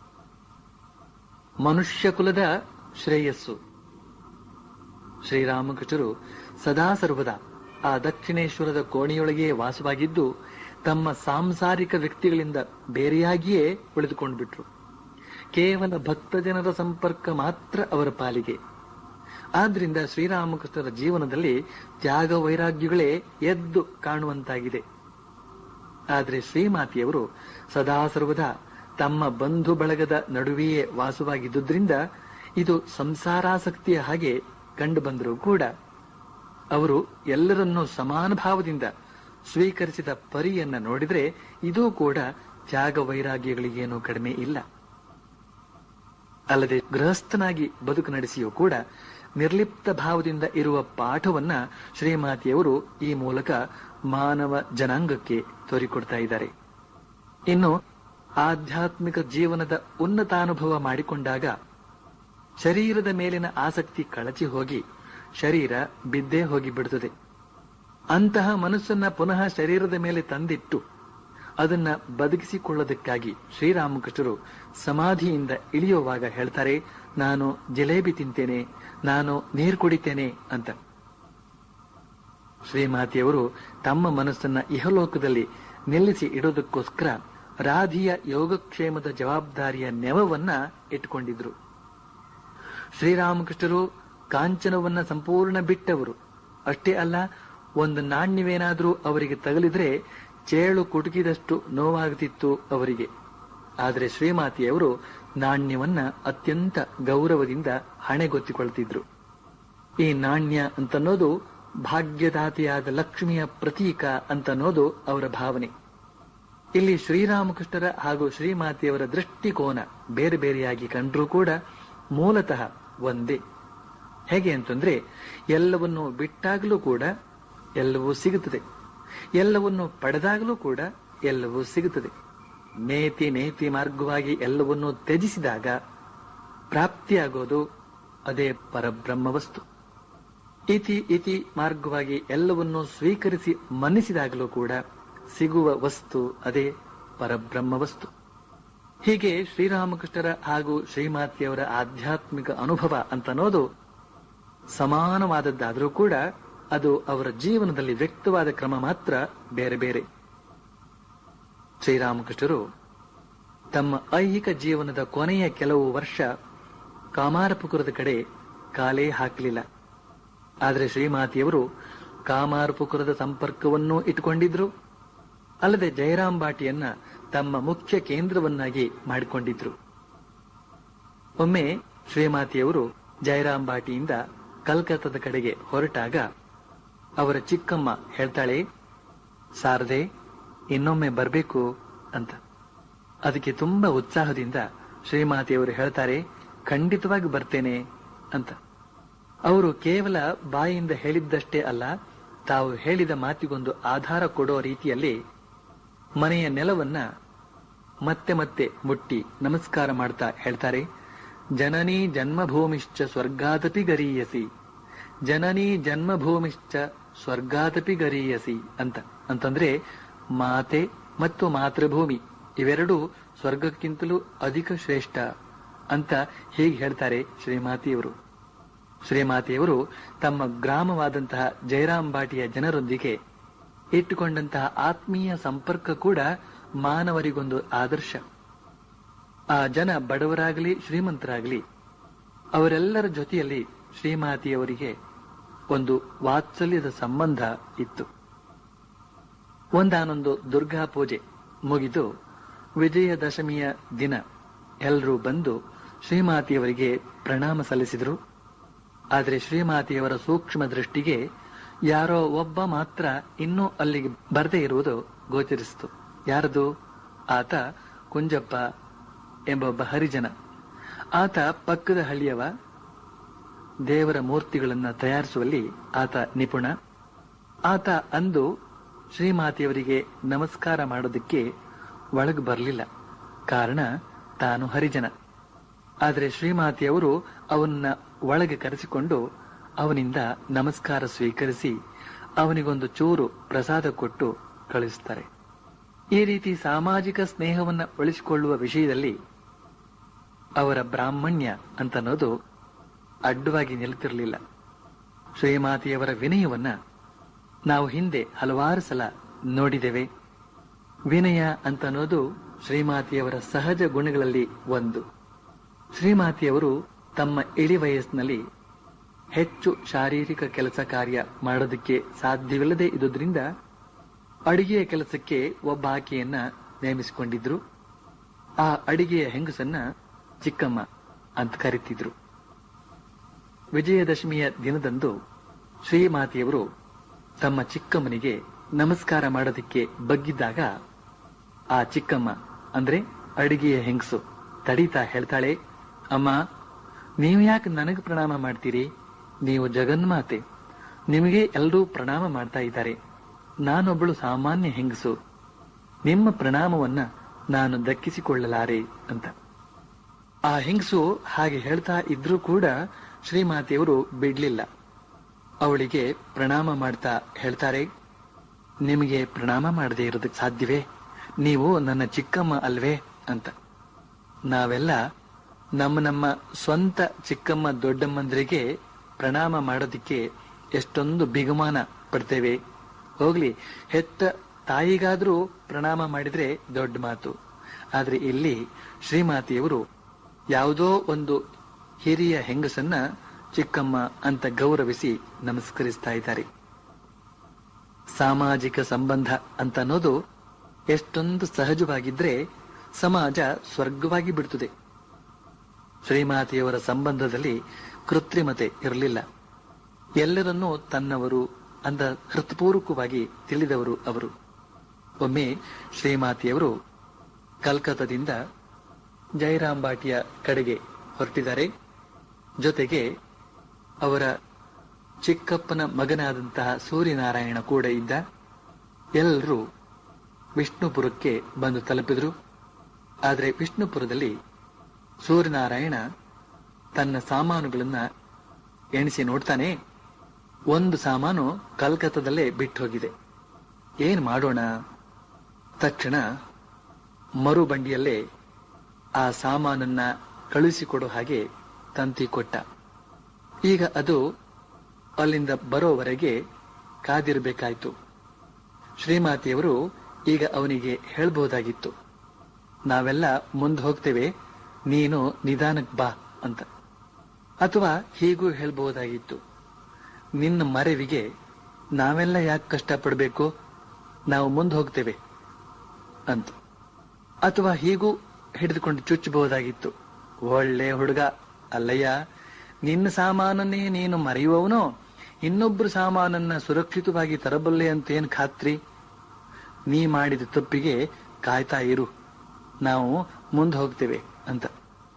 ಮನುಷ್ಯ ಕುಲದ ಶ್ರೇಯಸ್ಸು ಶ್ರೀರಾಮಕೃಷ್ಣರು ಸದಾ ಸರ್ವದಾ ಆ ದಕ್ಷಿಣೇಶ್ವರದ ಕೋಣೆಯೊಳಗೆ ವಾಸವಾಗಿದ್ದು ತಮ್ಮ ಸಾಂಸಾರಿಕ ವ್ಯಕ್ತಿಗಳಿಂದ ಬೇರೆಯಾಗಿಯೇ ಉಳಿದುಕೊಂಡು ಬಿಟ್ರು ಕೇವಲ ಭಕ್ತಜನರ ಸಂಪರ್ಕ ಮಾತ್ರ ಅವರ ಪಾಲಿಗೆ ಆದ್ರಿಂದ ಶ್ರೀರಾಮಕೃಷ್ಣರ ಜೀವನದಲ್ಲಿ ತ್ಯಾಗ ವೈರಾಗ್ಯಗಳೇ ಎದ್ದು ಕಾಣುವಂತಾಗಿದೆ ಆದರೆ ಶ್ರೀಮಾತೆಯವರು ಸದಾ ಸರ್ವದಾ ತಮ್ಮ ಬಂಧು ಬಳಗದ ನಡುವೆಯೇ ವಾಸವಾಗಿದ್ದುದರಿಂದ ಇದು ಸಂಸಾರಾಸಕ್ತಿಯ ಹಾಗೆ ಕಂಡು ಬಂದರೂ ಕೂಡ ಅವರು ಎಲ್ಲರನ್ನೂ ಸಮಾನ ಭಾವದಿಂದ ಸ್ವೀಕರಿಸಿದ ಪರಿಯನ್ನ ನೋಡಿದರೆ ಇದೂ ಕೂಡ ತ್ಯಾಗ ವೈರಾಗ್ಯಗಳಿಗೇನೂ ಕಡಿಮೆ ಇಲ್ಲ ಅಲ್ಲದೆ ಗೃಹಸ್ಥನಾಗಿ ಬದುಕು ನಡೆಸಿಯೂ ಕೂಡ ನಿರ್ಲಿಪ್ತ ಭಾವದಿಂದ ಇರುವ ಪಾಠವನ್ನ ಶ್ರೀಮಾತೆಯವರು ಈ ಮೂಲಕ ಮಾನವ ಜನಾಂಗಕ್ಕೆ ತೋರಿಕೊಡ್ತಾ ಇದ್ದಾರೆ ಇನ್ನು ಆಧ್ಯಾತ್ಮಿಕ ಜೀವನದ ಉನ್ನತಾನುಭವ ಮಾಡಿಕೊಂಡಾಗ ಶರೀರದ ಮೇಲಿನ ಆಸಕ್ತಿ ಕಳಚಿ ಹೋಗಿ ಶರೀರ ಬಿದ್ದೇ ಹೋಗಿ ಬಿಡುತ್ತದೆ ಅಂತಹ ಮನಸ್ಸನ್ನ ಪುನಃ ಶರೀರದ ಮೇಲೆ ತಂದಿಟ್ಟು ಅದನ್ನ ಬದುಕಿಸಿಕೊಳ್ಳೋದಕ್ಕಾಗಿ ಶ್ರೀರಾಮಕೃಷ್ಣರು ಸಮಾಧಿಯಿಂದ ಇಳಿಯುವಾಗ ಹೇಳ್ತಾರೆ ನಾನು ಜಿಲೇಬಿ ತಿಂತೇನೆ ನಾನು ನೀರು ಕುಡಿತೇನೆ ಅಂತ ಶ್ರೀಮಾತೆಯವರು ತಮ್ಮ ಮನಸ್ಸನ್ನ ಇಹಲೋಕದಲ್ಲಿ ನಿಲ್ಲಿಸಿ ಇಡೋದಕ್ಕೋಸ್ಕರ ರಾಧಿಯ ಯೋಗಕ್ಷೇಮದ ಜವಾಬ್ದಾರಿಯ ನೆವವನ್ನ ಇಟ್ಟುಕೊಂಡಿದ್ರು ಶ್ರೀರಾಮಕೃಷ್ಣರು ಕಾಂಚನವನ್ನ ಸಂಪೂರ್ಣ ಬಿಟ್ಟವರು ಅಷ್ಟೇ ಅಲ್ಲ ಒಂದು ನಾಣ್ಯವೇನಾದ್ರೂ ಅವರಿಗೆ ತಗಲಿದ್ರೆ ಚೇಳು ಕುಟುಕಿದಷ್ಟು ನೋವಾಗುತ್ತಿತ್ತು ಅವರಿಗೆ ಆದರೆ ಶ್ರೀಮಾತೆಯವರು ನಾಣ್ಯವನ್ನ ಅತ್ಯಂತ ಗೌರವದಿಂದ ಹಣೆಗೊತ್ತಿಕೊಳ್ತಿದ್ರು ಈ ನಾಣ್ಯ ಅಂತನ್ನೋದು ಭಾಗ್ಯದಾತಿಯಾದ ಲಕ್ಷ್ಮಿಯ ಪ್ರತೀಕ ಅಂತನ್ನೋದು ಅವರ ಭಾವನೆ ಇಲ್ಲಿ ಶ್ರೀರಾಮಕೃಷ್ಣರ ಹಾಗೂ ಶ್ರೀಮಾತೆಯವರ ದೃಷ್ಟಿಕೋನ ಬೇರೆ ಬೇರೆಯಾಗಿ ಕಂಡ್ರೂ ಕೂಡ ಮೂಲತಃ ಒಂದೇ ಹೇಗೆ ಅಂತಂದ್ರೆ ಎಲ್ಲವನ್ನು ಬಿಟ್ಟಾಗಲೂ ಕೂಡ ಎಲ್ಲವೂ ಸಿಗುತ್ತದೆ ಎಲ್ಲವನ್ನು ಪಡೆದಾಗಲೂ ಕೂಡ ಎಲ್ಲವೂ ಸಿಗುತ್ತದೆ ನೇತಿ ನೇತಿ ಮಾರ್ಗವಾಗಿ ಎಲ್ಲವನ್ನೂ ತ್ಯಜಿಸಿದಾಗ ಪ್ರಾಪ್ತಿಯಾಗೋದು ಅದೇ ಪರಬ್ರಹ್ಮ ವಸ್ತು ಇತಿ ಇತಿ ಮಾರ್ಗವಾಗಿ ಎಲ್ಲವನ್ನೂ ಸ್ವೀಕರಿಸಿ ಮನ್ನಿಸಿದಾಗಲೂ ಕೂಡ ಸಿಗುವ ವಸ್ತು ಅದೇ ಪರಬ್ರಹ್ಮ ವಸ್ತು ಹೀಗೆ ಶ್ರೀರಾಮಕೃಷ್ಣರ ಹಾಗೂ ಶ್ರೀಮಾತೆಯವರ ಆಧ್ಯಾತ್ಮಿಕ ಅನುಭವ ಅಂತನ್ನೋದು ಸಮಾನವಾದದ್ದಾದರೂ ಕೂಡ ಅದು ಅವರ ಜೀವನದಲ್ಲಿ ವ್ಯಕ್ತವಾದ ಕ್ರಮ ಮಾತ್ರ ಬೇರೆ ಬೇರೆ ಶ್ರೀರಾಮಕೃಷ್ಣರು ತಮ್ಮ ಐಹಿಕ ಜೀವನದ ಕೊನೆಯ ಕೆಲವು ವರ್ಷ ಕಾಮಾರಪುಕುರದ ಕಡೆ ಕಾಲೇ ಹಾಕಲಿಲ್ಲ ಆದರೆ ಶ್ರೀಮಾತೆಯವರು ಕಾಮಾರಪುಕುರದ ಸಂಪರ್ಕವನ್ನೂ ಇಟ್ಟುಕೊಂಡಿದ್ರು ಅಲ್ಲದೆ ಜಯರಾಮ್ ಬಾಟಿಯನ್ನ ತಮ್ಮ ಮುಖ್ಯ ಕೇಂದ್ರವನ್ನಾಗಿ ಮಾಡಿಕೊಂಡಿದ್ರು ಒಮ್ಮೆ ಶ್ರೀಮಾತೆಯವರು ಜಯರಾಮ್ ಬಾಟಿಯಿಂದ ಕಲ್ಕತ್ತಾದ ಕಡೆಗೆ ಹೊರಟಾಗ ಅವರ ಚಿಕ್ಕಮ್ಮ ಹೇಳ್ತಾಳೆ ಸಾರದೆ ಇನ್ನೊಮ್ಮೆ ಬರಬೇಕು ಅಂತ ಅದಕ್ಕೆ ತುಂಬಾ ಉತ್ಸಾಹದಿಂದ ಶ್ರೀಮಾತೆಯವರು ಹೇಳ್ತಾರೆ ಖಂಡಿತವಾಗಿ ಬರ್ತೇನೆ ಅಂತ ಅವರು ಕೇವಲ ಬಾಯಿಂದ ಹೇಳಿದ್ದಷ್ಟೇ ಅಲ್ಲ ತಾವು ಹೇಳಿದ ಮಾತಿಗೊಂದು ಆಧಾರ ಕೊಡೋ ರೀತಿಯಲ್ಲಿ ಮನೆಯ ನೆಲವನ್ನ ಮತ್ತೆ ಮತ್ತೆ ಮುಟ್ಟಿ ನಮಸ್ಕಾರ ಮಾಡ್ತಾ ಹೇಳ್ತಾರೆ ಜನನಿ ಜನ್ಮಭೂಮಿಶ್ಚ ಸ್ವರ್ಗಾದಪಿ ಗರೀಯಸಿ ಜನನಿ ಜನ್ಮಭೂಮಿಶ್ಚ ಸ್ವರ್ಗಾದಪಿ ಗರೀಯಸಿ ಅಂತ ಅಂತಂದ್ರೆ ಮಾತೆ ಮತ್ತು ಮಾತೃಭೂಮಿ ಇವೆರಡೂ ಸ್ವರ್ಗಕ್ಕಿಂತಲೂ ಅಧಿಕ ಶ್ರೇಷ್ಠ ಅಂತ ಹೀಗೆ ಹೇಳ್ತಾರೆ ಶ್ರೀಮಾತೆಯವರು ಶ್ರೀಮಾತೆಯವರು ತಮ್ಮ ಗ್ರಾಮವಾದಂತಹ ಜಯರಾಮ್ ಬಾಟಿಯ ಜನರೊಂದಿಗೆ ಇಟ್ಟುಕೊಂಡಂತಹ ಆತ್ಮೀಯ ಸಂಪರ್ಕ ಕೂಡ ಮಾನವರಿಗೊಂದು ಆದರ್ಶ ಆ ಜನ ಬಡವರಾಗಲಿ ಶ್ರೀಮಂತರಾಗಲಿ ಅವರೆಲ್ಲರ ಜೊತೆಯಲ್ಲಿ ಶ್ರೀಮಾತೆಯವರಿಗೆ ಒಂದು ವಾತ್ಸಲ್ಯದ ಸಂಬಂಧ ಇತ್ತು ಒಂದಾನೊಂದು ದುರ್ಗಾ ಪೂಜೆ ಮುಗಿದು ವಿಜಯದಶಮಿಯ ದಿನ ಎಲ್ಲರೂ ಬಂದು ಶ್ರೀಮಾತೆಯವರಿಗೆ ಪ್ರಣಾಮ ಸಲ್ಲಿಸಿದರು ಆದರೆ ಶ್ರೀಮಾತೆಯವರ ಸೂಕ್ಷ್ಮ ದೃಷ್ಟಿಗೆ ಯಾರೋ ಒಬ್ಬ ಮಾತ್ರ ಇನ್ನೂ ಅಲ್ಲಿಗೆ ಬರದೇ ಇರುವುದು ಗೋಚರಿಸಿತು ಯಾರದು ಆತ ಕುಂಜಪ್ಪ ಎಂಬೊಬ್ಬ ಹರಿಜನ ಆತ ಪಕ್ಕದ ಹಳ್ಳಿಯವ ದೇವರ ಮೂರ್ತಿಗಳನ್ನ ತಯಾರಿಸುವಲ್ಲಿ ಆತ ನಿಪುಣ ಆತ ಅಂದು ಶ್ರೀಮಾತೆಯವರಿಗೆ ನಮಸ್ಕಾರ ಮಾಡೋದಕ್ಕೆ ಒಳಗೆ ಬರಲಿಲ್ಲ ಕಾರಣ ತಾನು ಹರಿಜನ ಆದರೆ ಶ್ರೀಮಾತೆಯವರು ಅವನನ್ನ ಒಳಗೆ ಕರೆಸಿಕೊಂಡು ಅವನಿಂದ ನಮಸ್ಕಾರ ಸ್ವೀಕರಿಸಿ ಅವನಿಗೊಂದು ಚೂರು ಪ್ರಸಾದ ಕೊಟ್ಟು ಕಳಿಸ್ತಾರೆ ಈ ರೀತಿ ಸಾಮಾಜಿಕ ಸ್ನೇಹವನ್ನ ಉಳಿಸಿಕೊಳ್ಳುವ ವಿಷಯದಲ್ಲಿ ಅವರ ಬ್ರಾಹ್ಮಣ್ಯ ಅಂತನ್ನೋದು ಅಡ್ಡವಾಗಿ ನಿಲ್ತಿರಲಿಲ್ಲ ಶ್ರೀಮಾತೆಯವರ ವಿನಯವನ್ನ ನಾವು ಹಿಂದೆ ಹಲವಾರು ಸಲ ನೋಡಿದ್ದೇವೆ ವಿನಯ ಅಂತನ್ನೋದು ಶ್ರೀಮಾತೆಯವರ ಸಹಜ ಗುಣಗಳಲ್ಲಿ ಒಂದು ಶ್ರೀಮಾತಿಯವರು ತಮ್ಮ ಇಳಿ ವಯಸ್ಸಿನಲ್ಲಿ ಹೆಚ್ಚು ಶಾರೀರಿಕ ಕೆಲಸ ಕಾರ್ಯ ಮಾಡೋದಕ್ಕೆ ಸಾಧ್ಯವಿಲ್ಲದೆ ಇದ್ದುದರಿಂದ ಅಡಿಗೆಯ ಕೆಲಸಕ್ಕೆ ಒಬ್ಬ ಆಕೆಯನ್ನ ನೇಮಿಸಿಕೊಂಡಿದ್ರು ಆ ಅಡಿಗೆಯ ಹೆಂಗಸನ್ನ ಚಿಕ್ಕಮ್ಮ ಅಂತ ಕರೀತಿದ್ರು ವಿಜಯದಶಮಿಯ ದಿನದಂದು ಶ್ರೀಮಾತೆಯವರು ತಮ್ಮ ಚಿಕ್ಕಮ್ಮನಿಗೆ ನಮಸ್ಕಾರ ಮಾಡೋದಕ್ಕೆ ಬಗ್ಗಿದ್ದಾಗ ಆ ಚಿಕ್ಕಮ್ಮ ಅಂದ್ರೆ ಅಡಿಗೆಯ ಹೆಂಗಸು ತಡೀತಾ ಹೇಳ್ತಾಳೆ ಅಮ್ಮ ನೀವು ಯಾಕೆ ನನಗೆ ಪ್ರಣಾಮ ಮಾಡ್ತೀರಿ ನೀವು ಜಗನ್ಮಾತೆ ನಿಮಗೆ ಎಲ್ಲರೂ ಪ್ರಣಾಮ ಮಾಡ್ತಾ ಇದ್ದಾರೆ ನಾನೊಬ್ಬಳು ಸಾಮಾನ್ಯ ಹೆಂಗಸು ನಿಮ್ಮ ಪ್ರಣಾಮವನ್ನ ನಾನು ದಕ್ಕಿಸಿಕೊಳ್ಳಲಾರೆ ಅಂತ ಆ ಹೆಂಗಸು ಹಾಗೆ ಹೇಳ್ತಾ ಇದ್ರೂ ಕೂಡ ಶ್ರೀಮಾತೆಯವರು ಬಿಡ್ಲಿಲ್ಲ ಅವಳಿಗೆ ಪ್ರಣಾಮ ಮಾಡ್ತಾ ಹೇಳ್ತಾರೆ ನಿಮಗೆ ಪ್ರಣಾಮ ಮಾಡದೇ ಇರೋದಕ್ಕೆ ಸಾಧ್ಯವೇ ನೀವು ನನ್ನ ಚಿಕ್ಕಮ್ಮ ಅಲ್ವೇ ಅಂತ ನಾವೆಲ್ಲ ನಮ್ಮ ನಮ್ಮ ಸ್ವಂತ ಚಿಕ್ಕಮ್ಮ ದೊಡ್ಡಮ್ಮಂದ್ರಿಗೆ ಪ್ರಣಾಮ ಮಾಡೋದಿಕ್ಕೆ ಎಷ್ಟೊಂದು ಬಿಗುಮಾನ ಪಡ್ತೇವೆ ಹೋಗ್ಲಿ ಹೆತ್ತ ತಾಯಿಗಾದ್ರೂ ಪ್ರಣಾಮ ಮಾಡಿದ್ರೆ ದೊಡ್ಡ ಮಾತು ಆದ್ರೆ ಇಲ್ಲಿ ಶ್ರೀಮಾತೆಯವರು ಯಾವುದೋ ಒಂದು ಹಿರಿಯ ಹೆಂಗಸನ್ನ ಚಿಕ್ಕಮ್ಮ ಅಂತ ಗೌರವಿಸಿ ನಮಸ್ಕರಿಸ್ತಾ ಇದ್ದಾರೆ ಸಾಮಾಜಿಕ ಸಂಬಂಧ ಅಂತ ಅನ್ನೋದು ಎಷ್ಟೊಂದು ಸಹಜವಾಗಿದ್ರೆ ಸಮಾಜ ಸ್ವರ್ಗವಾಗಿ ಬಿಡುತ್ತದೆ ಶ್ರೀಮಾತೆಯವರ ಸಂಬಂಧದಲ್ಲಿ ಕೃತ್ರಿಮತೆ ಇರಲಿಲ್ಲ ಎಲ್ಲರನ್ನೂ ತನ್ನವರು ಅಂದ ಹೃತ್ಪೂರ್ವಕವಾಗಿ ತಿಳಿದವರು ಅವರು ಒಮ್ಮೆ ಶ್ರೀಮಾತೆಯವರು ಕಲ್ಕತ್ತಾದಿಂದ ಜಯರಾಂಬಾಟಿಯ ಕಡೆಗೆ ಹೊರಟಿದ್ದಾರೆ ಜೊತೆಗೆ ಅವರ ಚಿಕ್ಕಪ್ಪನ ಮಗನಾದಂತಹ ಸೂರ್ಯನಾರಾಯಣ ಕೂಡ ಇದ್ದ ಎಲ್ಲರೂ ವಿಷ್ಣುಪುರಕ್ಕೆ ಬಂದು ತಲುಪಿದ್ರು ಆದರೆ ವಿಷ್ಣುಪುರದಲ್ಲಿ ಸೂರ್ಯನಾರಾಯಣ ತನ್ನ ಸಾಮಾನುಗಳನ್ನ ಎಣಿಸಿ ನೋಡ್ತಾನೆ ಒಂದು ಸಾಮಾನು ಕಲ್ಕತ್ತಾದಲ್ಲೇ ಬಿಟ್ಟು ಹೋಗಿದೆ ಏನ್ ಮಾಡೋಣ ತಕ್ಷಣ ಮರುಬಂಡಿಯಲ್ಲೇ ಆ ಸಾಮಾನನ್ನ ಕಳುಹಿಸಿಕೊಡೋ ಹಾಗೆ ತಂತಿ ಕೊಟ್ಟ ಈಗ ಅದು ಅಲ್ಲಿಂದ ಬರೋವರೆಗೆ ಕಾದಿರಬೇಕಾಯ್ತು ಶ್ರೀಮಾತೆಯವರು ಈಗ ಅವನಿಗೆ ಹೇಳ್ಬಹುದಾಗಿತ್ತು ನಾವೆಲ್ಲ ಮುಂದೆ ಹೋಗ್ತೇವೆ ನೀನು ನಿಧಾನಕ್ ಬಾ ಅಂತ ಅಥವಾ ಹೀಗೂ ಹೇಳ್ಬಹುದಾಗಿತ್ತು ನಿನ್ನ ಮರೆವಿಗೆ ನಾವೆಲ್ಲ ಯಾಕೆ ಕಷ್ಟಪಡಬೇಕು ನಾವು ಮುಂದೆ ಹೋಗ್ತೇವೆ ಅಂತ ಅಥವಾ ಹೀಗೂ ಹಿಡಿದುಕೊಂಡು ಚುಚ್ಚಬಹುದಾಗಿತ್ತು ಒಳ್ಳೆ ಹುಡುಗ ಅಲ್ಲಯ್ಯ ನಿನ್ನ ಸಾಮಾನನ್ನೇ ನೀನು ಮರೆಯುವವನೋ ಇನ್ನೊಬ್ರು ಸಾಮಾನನ್ನ ಸುರಕ್ಷಿತವಾಗಿ ತರಬಲ್ಲೆ ಅಂತ ಏನ್ ಖಾತ್ರಿ ನೀ ಮಾಡಿದ ತಪ್ಪಿಗೆ ಕಾಯ್ತಾ ಇರು ನಾವು ಮುಂದೆ ಹೋಗ್ತೇವೆ ಅಂತ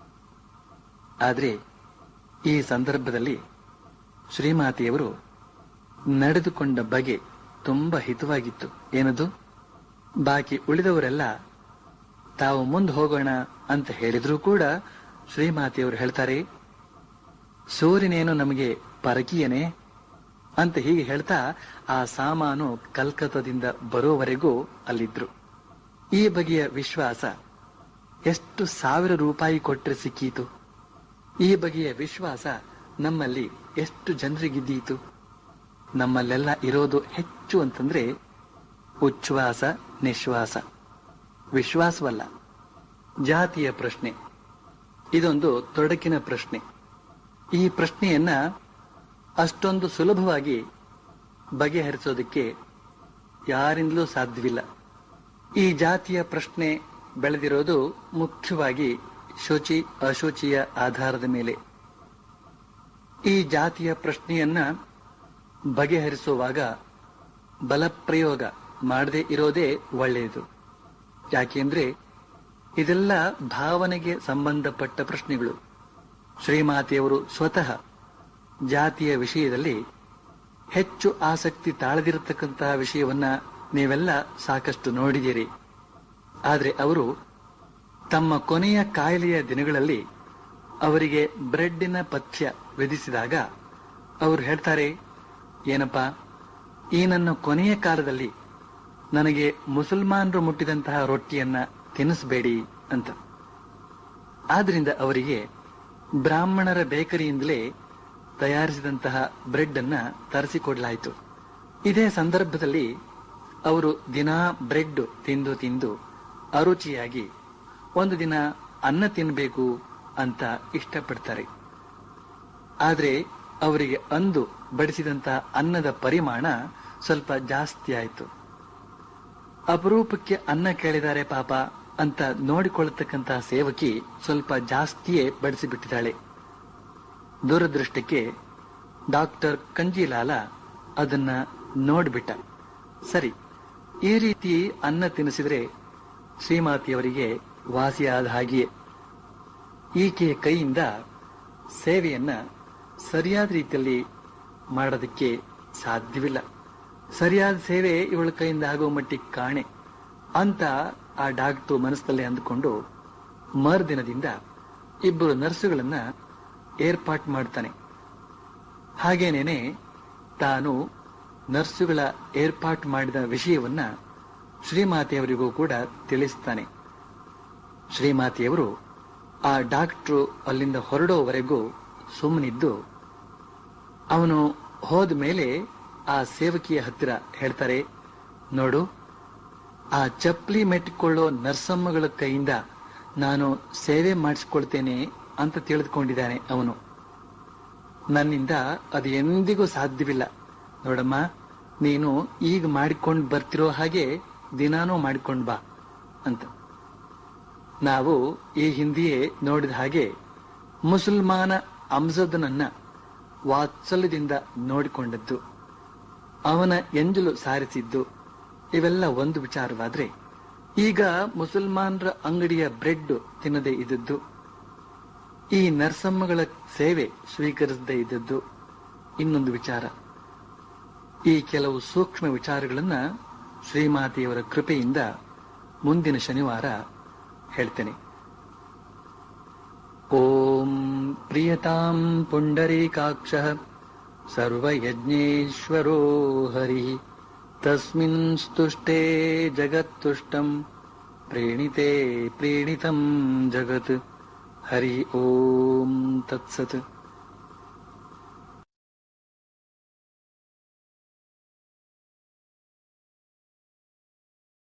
ಆದ್ರೆ ಈ ಸಂದರ್ಭದಲ್ಲಿ ಶ್ರೀಮಾತೆಯವರು ನಡೆದುಕೊಂಡ ಬಗೆ ತುಂಬಾ ಹಿತವಾಗಿತ್ತು ಏನದು ಬಾಕಿ ಉಳಿದವರೆಲ್ಲ ತಾವು ಮುಂದೆ ಹೋಗೋಣ ಅಂತ ಹೇಳಿದ್ರೂ ಕೂಡ ಶ್ರೀಮಾತೆಯವರು ಹೇಳ್ತಾರೆ ಸೂರ್ಯನೇನು ನಮಗೆ ಪರಕೀಯನೇ ಅಂತ ಹೀಗೆ ಹೇಳ್ತಾ ಆ ಸಾಮಾನು ಕಲ್ಕತ್ತಾದಿಂದ ಬರೋವರೆಗೂ ಅಲ್ಲಿದ್ರು ಈ ಬಗೆಯ ವಿಶ್ವಾಸ ಎಷ್ಟು ಸಾವಿರ ರೂಪಾಯಿ ಕೊಟ್ಟರೆ ಸಿಕ್ಕೀತು ಈ ಬಗೆಯ ವಿಶ್ವಾಸ ನಮ್ಮಲ್ಲಿ ಎಷ್ಟು ಜನರಿಗಿದ್ದೀತು ನಮ್ಮಲ್ಲೆಲ್ಲ ಇರೋದು ಹೆಚ್ಚು ಅಂತಂದ್ರೆ ಉಚ್ಛ್ವಾಸ ನಿಶ್ವಾಸ ವಿಶ್ವಾಸವಲ್ಲ ಜಾತಿಯ ಪ್ರಶ್ನೆ ಇದೊಂದು ತೊಡಕಿನ ಪ್ರಶ್ನೆ ಈ ಪ್ರಶ್ನೆಯನ್ನ ಅಷ್ಟೊಂದು ಸುಲಭವಾಗಿ ಬಗೆಹರಿಸೋದಕ್ಕೆ ಯಾರಿಂದಲೂ ಸಾಧ್ಯವಿಲ್ಲ ಈ ಜಾತಿಯ ಪ್ರಶ್ನೆ ಬೆಳೆದಿರೋದು ಮುಖ್ಯವಾಗಿ ಶುಚಿ ಅಶುಚಿಯ ಆಧಾರದ ಮೇಲೆ ಈ ಜಾತಿಯ ಪ್ರಶ್ನೆಯನ್ನ ಬಗೆಹರಿಸುವಾಗ ಬಲಪ್ರಯೋಗ ಮಾಡದೇ ಇರೋದೇ ಒಳ್ಳೆಯದು ಯಾಕೆಂದ್ರೆ ಇದೆಲ್ಲ ಭಾವನೆಗೆ ಸಂಬಂಧಪಟ್ಟ ಪ್ರಶ್ನೆಗಳು ಶ್ರೀಮಾತೆಯವರು ಸ್ವತಃ ಜಾತಿಯ ವಿಷಯದಲ್ಲಿ ಹೆಚ್ಚು ಆಸಕ್ತಿ ತಾಳದಿರತಕ್ಕಂತಹ ವಿಷಯವನ್ನ ನೀವೆಲ್ಲ ಸಾಕಷ್ಟು ನೋಡಿದಿರಿ ಆದರೆ ಅವರು ತಮ್ಮ ಕೊನೆಯ ಕಾಯಿಲೆಯ ದಿನಗಳಲ್ಲಿ ಅವರಿಗೆ ಬ್ರೆಡ್ಡಿನ ಪಥ್ಯ ವಿಧಿಸಿದಾಗ ಅವರು ಹೇಳ್ತಾರೆ ಏನಪ್ಪಾ ಈ ನನ್ನ ಕೊನೆಯ ಕಾಲದಲ್ಲಿ ನನಗೆ ಮುಸಲ್ಮಾನರು ಮುಟ್ಟಿದಂತಹ ರೊಟ್ಟಿಯನ್ನ ತಿನ್ನಿಸಬೇಡಿ ಅಂತ ಆದ್ರಿಂದ ಅವರಿಗೆ ಬ್ರಾಹ್ಮಣರ ಬೇಕರಿಯಿಂದಲೇ ತಯಾರಿಸಿದಂತಹ ಬ್ರೆಡ್ ಅನ್ನ ತರಿಸಿಕೊಡ್ಲಾಯಿತು ಇದೇ ಸಂದರ್ಭದಲ್ಲಿ ಅವರು ದಿನಾ ಬ್ರೆಡ್ ತಿಂದು ತಿಂದು ಅರುಚಿಯಾಗಿ ಒಂದು ದಿನ ಅನ್ನ ತಿನ್ನಬೇಕು ಅಂತ ಇಷ್ಟಪಡ್ತಾರೆ ಆದ್ರೆ ಅವರಿಗೆ ಅಂದು ಬಡಿಸಿದಂತ ಅನ್ನದ ಪರಿಮಾಣ ಸ್ವಲ್ಪ ಜಾಸ್ತಿ ಆಯಿತು ಅಪರೂಪಕ್ಕೆ ಅನ್ನ ಕೇಳಿದ್ದಾರೆ ಪಾಪ ಅಂತ ನೋಡಿಕೊಳ್ಳತಕ್ಕಂತ ಸೇವಕಿ ಸ್ವಲ್ಪ ಜಾಸ್ತಿಯೇ ಬಡಿಸಿಬಿಟ್ಟಿದ್ದಾಳೆ ದುರದೃಷ್ಟಕ್ಕೆ ಡಾಕ್ಟರ್ ಕಂಜಿಲಾಲ ಅದನ್ನ ನೋಡ್ಬಿಟ್ಟ ಸರಿ ಈ ರೀತಿ ಅನ್ನ ತಿನ್ನಿಸಿದ್ರೆ ಶ್ರೀಮಾತಿಯವರಿಗೆ ವಾಸಿಯಾದ ಹಾಗೆಯೇ ಈಕೆಯ ಕೈಯಿಂದ ಸೇವೆಯನ್ನ ಸರಿಯಾದ ರೀತಿಯಲ್ಲಿ ಮಾಡೋದಕ್ಕೆ ಸಾಧ್ಯವಿಲ್ಲ ಸರಿಯಾದ ಸೇವೆ ಇವಳ ಕೈಯಿಂದ ಆಗುವ ಮಟ್ಟಿಗೆ ಕಾಣೆ ಅಂತ ಆ ಡಾಕ್ಟರ್ ಮನಸ್ಸಲ್ಲೇ ಅಂದುಕೊಂಡು ಮರುದಿನದಿಂದ ಇಬ್ಬರು ನರ್ಸುಗಳನ್ನ ಏರ್ಪಾಟ್ ಮಾಡ್ತಾನೆ ಹಾಗೇನೇನೆ ತಾನು ನರ್ಸುಗಳ ಏರ್ಪಾಟ್ ಮಾಡಿದ ವಿಷಯವನ್ನ ಶ್ರೀಮಾತೆಯವರಿಗೂ ಕೂಡ ತಿಳಿಸ್ತಾನೆ ಶ್ರೀಮಾತೆಯವರು ಆ ಡಾಕ್ಟ್ರು ಅಲ್ಲಿಂದ ಹೊರಡೋವರೆಗೂ ಸುಮ್ಮನಿದ್ದು ಅವನು ಹೋದ ಮೇಲೆ ಆ ಸೇವಕಿಯ ಹತ್ತಿರ ಹೇಳ್ತಾರೆ ನೋಡು ಆ ಚಪ್ಪಲಿ ಮೆಟ್ಟಿಕೊಳ್ಳೋ ನರ್ಸಮ್ಮಗಳ ಕೈಯಿಂದ ನಾನು ಸೇವೆ ಮಾಡಿಸ್ಕೊಳ್ತೇನೆ ಅಂತ ತಿಳಿದುಕೊಂಡಿದ್ದಾನೆ ಅವನು ನನ್ನಿಂದ ಅದು ಎಂದಿಗೂ ಸಾಧ್ಯವಿಲ್ಲ ನೋಡಮ್ಮ ನೀನು ಈಗ ಮಾಡಿಕೊಂಡು ಬರ್ತಿರೋ ಹಾಗೆ ದಿನಾನೂ ಮಾಡಿಕೊಂಡು ಬಾ ಅಂತ ನಾವು ಈ ಹಿಂದೆಯೇ ನೋಡಿದ ಹಾಗೆ ಮುಸಲ್ಮಾನ ಅಂಜದನನ್ನ ವಾತ್ಸಲ್ಯದಿಂದ ನೋಡಿಕೊಂಡದ್ದು ಅವನ ಎಂಜಲು ಸಾರಿಸಿದ್ದು ಇವೆಲ್ಲ ಒಂದು ವಿಚಾರವಾದ್ರೆ ಈಗ ಮುಸಲ್ಮಾನರ ಅಂಗಡಿಯ ಬ್ರೆಡ್ ತಿನ್ನದೇ ಇದ್ದದ್ದು ಈ ನರ್ಸಮ್ಮಗಳ ಸೇವೆ ಸ್ವೀಕರಿಸದೇ ಇದ್ದದ್ದು ಇನ್ನೊಂದು ವಿಚಾರ ಈ ಕೆಲವು ಸೂಕ್ಷ್ಮ ವಿಚಾರಗಳನ್ನ ಶ್ರೀಮಾತೆಯವರ ಕೃಪೆಯಿಂದ ಮುಂದಿನ ಶನಿವಾರ ಹೇಳ್ತೇನೆ ಓಂ ಪ್ರಿಯತಾಂ ಪುಂಡರೀಕಾಕ್ಷ ಸರ್ವಯಜ್ಞೇಶ್ವರೋ ಹರಿ ತಸ್ಮಿನ್ ಸ್ತುಷ್ಟೇ ಜಗತ್ತುಷ್ಟಂ ಪ್ರೇಣಿತೆ ಪ್ರೇಣಿತಂ ಜಗತ್ ಹರಿ ಓಂ ತತ್ಸತ್